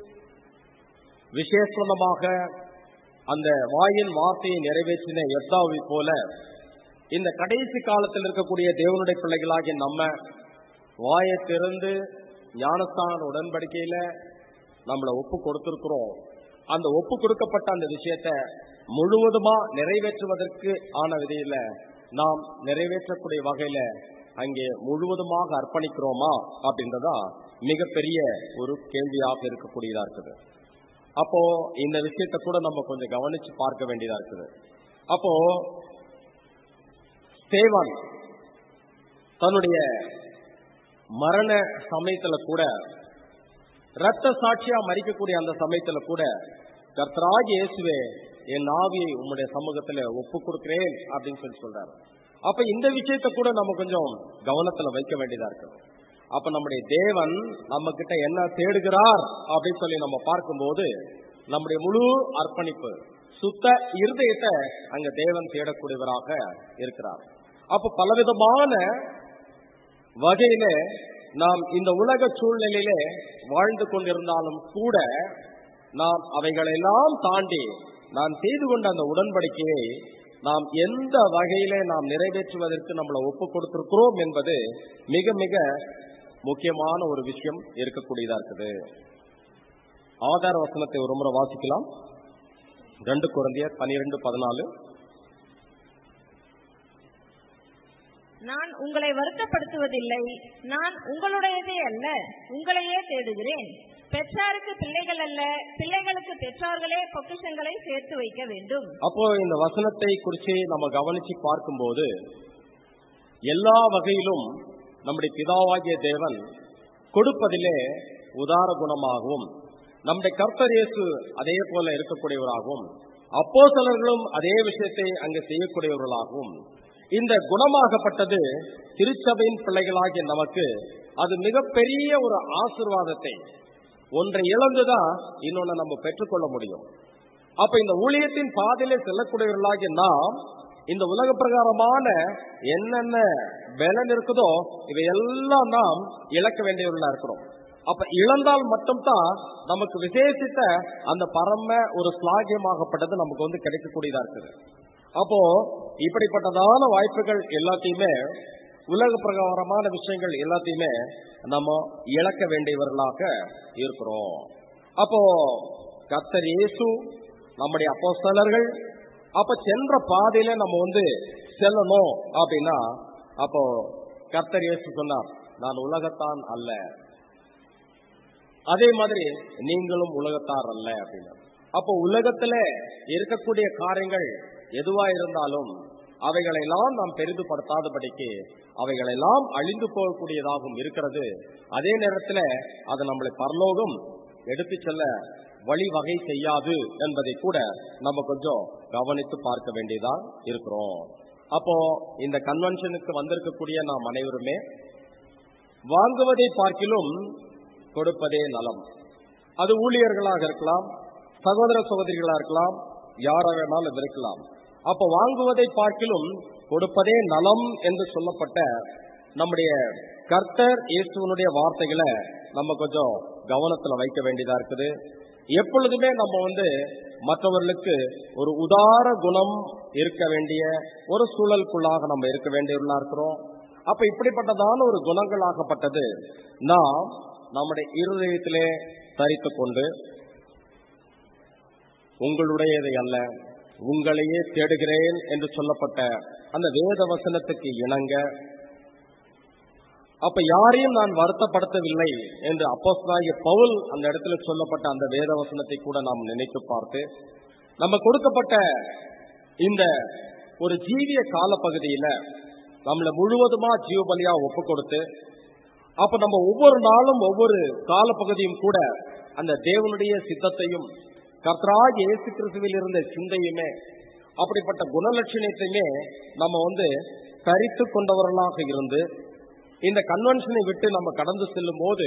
விசேஷமாக அந்த வாயின் வார்த்தையை நிறைவேற்றின எத்தாவை போல இந்த கடைசி காலத்தில் இருக்கக்கூடிய தேவனுடைய பிள்ளைகளாகிய நம்ம வாயை திறந்து ஞானஸ்தான உடன்படிக்கையில நம்மளை ஒப்பு கொடுத்திருக்கிறோம் அந்த ஒப்பு கொடுக்கப்பட்ட அந்த விஷயத்த முழுவதுமா நிறைவேற்றுவதற்கு ஆன விதையில நாம் நிறைவேற்றக்கூடிய வகையில அங்கே முழுவதுமாக அர்ப்பணிக்கிறோமா அப்படின்றதா மிகப்பெரிய ஒரு கேள்வியாக இருக்கக்கூடியதா இருக்குது அப்போ இந்த விஷயத்தை கூட நம்ம கொஞ்சம் கவனிச்சு பார்க்க வேண்டியதா இருக்குது அப்போ ஸ்தேவான் தன்னுடைய மரண சமயத்துல கூட ரத்த சாட்சியா மறிக்கக்கூடிய அந்த சமயத்துல கூட கர்த்தராக இயேசுவே என் ஆவியை உம்முடைய சமூகத்துல ஒப்பு கொடுக்கிறேன் அப்படின்னு சொல்லி சொல்றாரு அப்ப இந்த விஷயத்தை கூட நம்ம கொஞ்சம் கவனத்துல வைக்க வேண்டியதா இருக்கு அப்ப நம்முடைய தேவன் நம்ம கிட்ட என்ன தேடுகிறார் அப்படின்னு சொல்லி நம்ம பார்க்கும்போது நம்முடைய முழு அர்ப்பணிப்பு சுத்த இருதயத்தை அங்க தேவன் தேடக்கூடியவராக இருக்கிறார் அப்ப பலவிதமான வகையில நாம் இந்த உலக சூழ்நிலையிலே வாழ்ந்து கொண்டிருந்தாலும் கூட நாம் அவைகளெல்லாம் தாண்டி நாம் செய்து கொண்ட அந்த உடன்படிக்கையை நாம் எந்த வகையிலே நாம் நிறைவேற்றுவதற்கு நம்மளை ஒப்பு கொடுத்திருக்கிறோம் என்பது மிக மிக முக்கியமான ஒரு விஷயம் இருக்கக்கூடியதா இருக்குது ஆதார வசனத்தை ஒரு முறை வாசிக்கலாம் ரெண்டு குழந்தையர் பனிரெண்டு பதினாலு நான் உங்களை வருத்தப்படுத்துவதில்லை நான் உங்களுடையதே அல்ல உங்களையே தேடுகிறேன் பெற்றாருக்கு பிள்ளைகள் அல்ல பிள்ளைகளுக்கு பெற்றோர்களே பொக்கிஷங்களை சேர்த்து வைக்க வேண்டும் அப்போ இந்த வசனத்தை குறித்து நம்ம கவனிச்சு பார்க்கும்போது எல்லா வகையிலும் நம்முடைய பிதாவாகிய தேவன் கொடுப்பதிலே உதார குணமாகவும் நம்முடைய கர்த்தர் இயேசு அதே போல இருக்கக்கூடியவராகவும் அப்போஸ்தலர்களும் அதே விஷயத்தை அங்கு செய்யக்கூடியவர்களாகவும் இந்த குணமாகப்பட்டது திருச்சபையின் பிள்ளைகளாகிய நமக்கு அது மிகப்பெரிய ஒரு ஆசிர்வாதத்தை ஒன்றை இழந்துதான் இன்னொன்னு நம்ம பெற்றுக்கொள்ள முடியும் அப்ப இந்த ஊழியத்தின் பாதையிலே செல்லக்கூடியவர்களாகிய நாம் இந்த உலக பிரகாரமான என்னென்ன பலன் இருக்குதோ இவையெல்லாம் நாம் இழக்க வேண்டியவர்களா இருக்கிறோம் அப்ப இழந்தால் மட்டும்தான் நமக்கு விசேஷித்த அந்த பரம ஒரு ஸ்லாகியமாகப்பட்டது நமக்கு வந்து கிடைக்கக்கூடியதா இருக்குது அப்போ இப்படிப்பட்டதான வாய்ப்புகள் எல்லாத்தையுமே உலக பிரகாரமான விஷயங்கள் எல்லாத்தையுமே நம்ம இழக்க வேண்டியவர்களாக இருக்கிறோம் அப்போ கர்த்தர் இயேசு நம்முடைய அப்போஸ்தலர்கள் அப்ப சென்ற பாதையில நம்ம வந்து செல்லணும் அப்படின்னா அப்போ கர்த்தர் இயேசு சொன்னார் நான் உலகத்தான் அல்ல அதே மாதிரி நீங்களும் உலகத்தார் அல்ல அப்படின்னு அப்போ உலகத்துல இருக்கக்கூடிய காரியங்கள் எதுவா இருந்தாலும் அவைகளெல்லாம் நாம் பெரிதுபடுத்தாதபடிக்கு அவைகளெல்லாம் அழிந்து போகக்கூடியதாகவும் இருக்கிறது அதே நேரத்துல அது நம்மளை பரலோகம் எடுத்து செல்ல வழிவகை செய்யாது என்பதை கூட நம்ம கொஞ்சம் கவனித்து பார்க்க வேண்டியதா இருக்கிறோம் அப்போ இந்த கன்வென்ஷனுக்கு வந்திருக்கக்கூடிய நாம் அனைவருமே வாங்குவதை பார்க்கிலும் கொடுப்பதே நலம் அது ஊழியர்களாக இருக்கலாம் சகோதர சகோதரிகளா இருக்கலாம் யாரா வேணாலும் இருக்கலாம் அப்ப வாங்குவதை பார்க்கிலும் கொடுப்பதே நலம் என்று சொல்லப்பட்ட நம்முடைய கர்த்தர் இயேசுவனுடைய வார்த்தைகளை நம்ம கொஞ்சம் கவனத்துல வைக்க வேண்டியதா இருக்குது எப்பொழுதுமே நம்ம வந்து மற்றவர்களுக்கு ஒரு உதார குணம் இருக்க வேண்டிய ஒரு சூழலுக்குள்ளாக நம்ம இருக்க வேண்டியவர்களா இருக்கிறோம் அப்ப இப்படிப்பட்டதான ஒரு குணங்களாகப்பட்டது நாம் நம்முடைய இருதயத்திலே தரித்து கொண்டு உங்களுடையதை அல்ல உங்களையே தேடுகிறேன் என்று சொல்லப்பட்ட அந்த வேத வசனத்துக்கு இணங்க அப்ப யாரையும் நான் வருத்தப்படுத்தவில்லை என்று அப்போஸ்தலனாகிய பவுல் அந்த இடத்துல சொல்லப்பட்ட அந்த வேத வசனத்தை கூட நாம் நினைத்து பார்த்து நம்ம கொடுக்கப்பட்ட இந்த ஒரு ஜீவிய காலப்பகுதியில நம்மளை முழுவதுமா ஜீவபலியா ஒப்பு கொடுத்து அப்ப நம்ம ஒவ்வொரு நாளும் ஒவ்வொரு காலப்பகுதியும் கூட அந்த தேவனுடைய சித்தத்தையும் கர்த்தராக இயேசு கிறிஸ்துவில் இருந்த சிந்தையுமே அப்படிப்பட்ட குணலட்சணத்தையுமே நம்ம வந்து தரித்து கொண்டவர்களாக இருந்து இந்த கன்வென்ஷனை விட்டு நம்ம கடந்து செல்லும் போது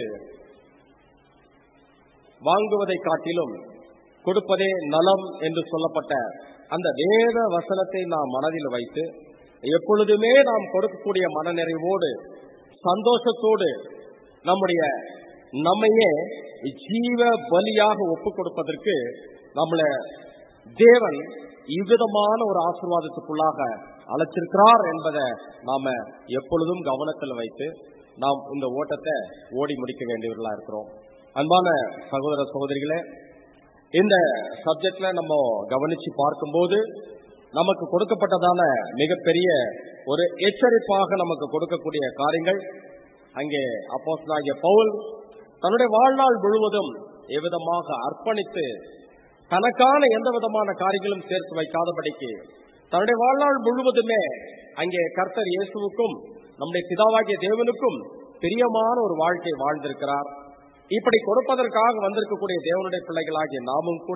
வாங்குவதை காட்டிலும் கொடுப்பதே நலம் என்று சொல்லப்பட்ட அந்த வேத வசனத்தை நாம் மனதில் வைத்து எப்பொழுதுமே நாம் கொடுக்கக்கூடிய மனநிறைவோடு சந்தோஷத்தோடு நம்முடைய நம்மையே ஜீவ பலியாக ஒப்பு கொடுப்பதற்கு நம்மள தேவன் இவ்விதமான ஒரு ஆசீர்வாதத்துக்குள்ளாக அழைச்சிருக்கிறார் என்பதை நாம எப்பொழுதும் கவனத்தில் வைத்து நாம் இந்த ஓட்டத்தை ஓடி முடிக்க வேண்டியவர்களா இருக்கிறோம் அன்பான சகோதர சகோதரிகளே இந்த சப்ஜெக்ட்ல நம்ம கவனிச்சு பார்க்கும்போது நமக்கு கொடுக்கப்பட்டதான மிகப்பெரிய ஒரு எச்சரிப்பாக நமக்கு கொடுக்கக்கூடிய காரியங்கள் அங்கே அப்போஸ்தலனாகிய பவுல் தன்னுடைய வாழ்நாள் முழுவதும் எவ்விதமாக அர்ப்பணித்து தனக்கான எந்த விதமான காரியங்களும் சேர்த்து வைக்காதபடிக்கு தன்னுடைய வாழ்நாள் முழுவதுமே அங்கே கர்த்தர் இயேசுவுக்கும் நம்முடைய பிதாவாகிய தேவனுக்கும் பிரியமான ஒரு வாழ்க்கை வாழ்ந்திருக்கிறார் இப்படி கொடுப்பதற்காக வந்திருக்கக்கூடிய தேவனுடைய பிள்ளைகளாகிய நாமும் கூட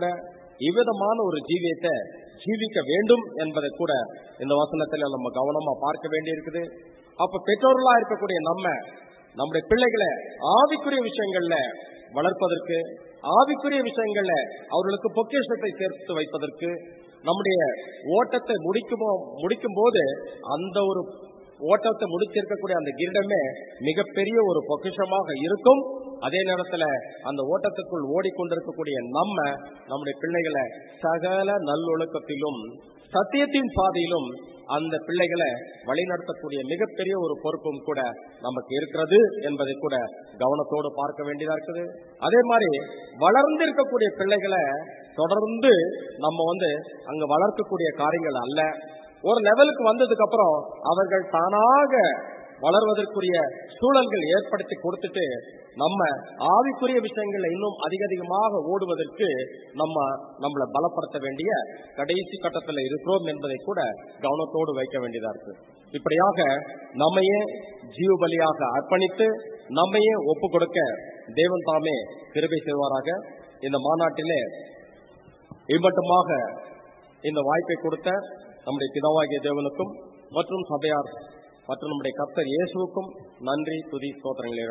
இவ்விதமான ஒரு ஜீவியத்தை ஜீவிக்க வேண்டும் என்பதை கூட இந்த வசனத்துல நம்ம கவனமா பார்க்க வேண்டியிருக்குது அப்ப பெற்றோர்களா இருக்கக்கூடிய நம்ம நம்முடைய பிள்ளைகளை ஆவிக்குரிய விஷயங்கள்ல வளர்ப்பதற்கு ஆவிக்குரிய விஷயங்கள்ல அவர்களுக்கு பொக்கிஷத்தை சேர்த்து வைப்பதற்கு நம்முடைய ஓட்டத்தை முடிக்குமோ முடிக்கும் போது அந்த ஒரு ஓட்டத்தை முடிச்சிருக்கக்கூடிய அந்த கிரீடமே மிகப்பெரிய ஒரு பொக்கிஷமாக இருக்கும் அதே நேரத்துல அந்த ஓட்டத்துக்குள் ஓடிக்கொண்டிருக்கக்கூடிய நம்ம நம்முடைய பிள்ளைகளை சகல நல்லொழுக்கத்திலும் சத்தியத்தின் பாதையிலும் அந்த பிள்ளைகளை வழிநடத்தக்கூடிய மிகப்பெரிய ஒரு பொறுப்பும் கூட நமக்கு இருக்கிறது என்பதை கூட கவனத்தோடு பார்க்க வேண்டியதா இருக்குது அதே மாதிரி வளர்ந்து இருக்கக்கூடிய பிள்ளைகளை தொடர்ந்து நம்ம வந்து அங்க வளர்க்கக்கூடிய காரியங்கள் அல்ல ஒரு லெவலுக்கு வந்ததுக்கு அப்புறம் அவர்கள் தானாக வளர்வதற்குரிய சூழல்கள் ஏற்படுத்தி கொடுத்துட்டு நம்ம ஆவிக்குரிய விஷயங்கள்ல இன்னும் அதிக அதிகமாக ஓடுவதற்கு நம்ம நம்மளை பலப்படுத்த வேண்டிய கடைசி கட்டத்தில் இருக்கிறோம் என்பதை கூட கவனத்தோடு வைக்க வேண்டியதா இருக்கு இப்படியாக நம்மையே ஜீவ பலியாக அர்ப்பணித்து நம்மையே ஒப்பு கொடுக்க தேவன் தாமே கிருபை செய்வாராக இந்த மாநாட்டிலே இம்மட்டுமாக இந்த வாய்ப்பை கொடுத்த நம்முடைய பிதாவாகிய தேவனுக்கும் மற்றும் சபையார் மற்றும் நம்முடைய கர்த்தர் இயேசுவுக்கும் நன்றி துதி ஸ்தோத்திரங்களை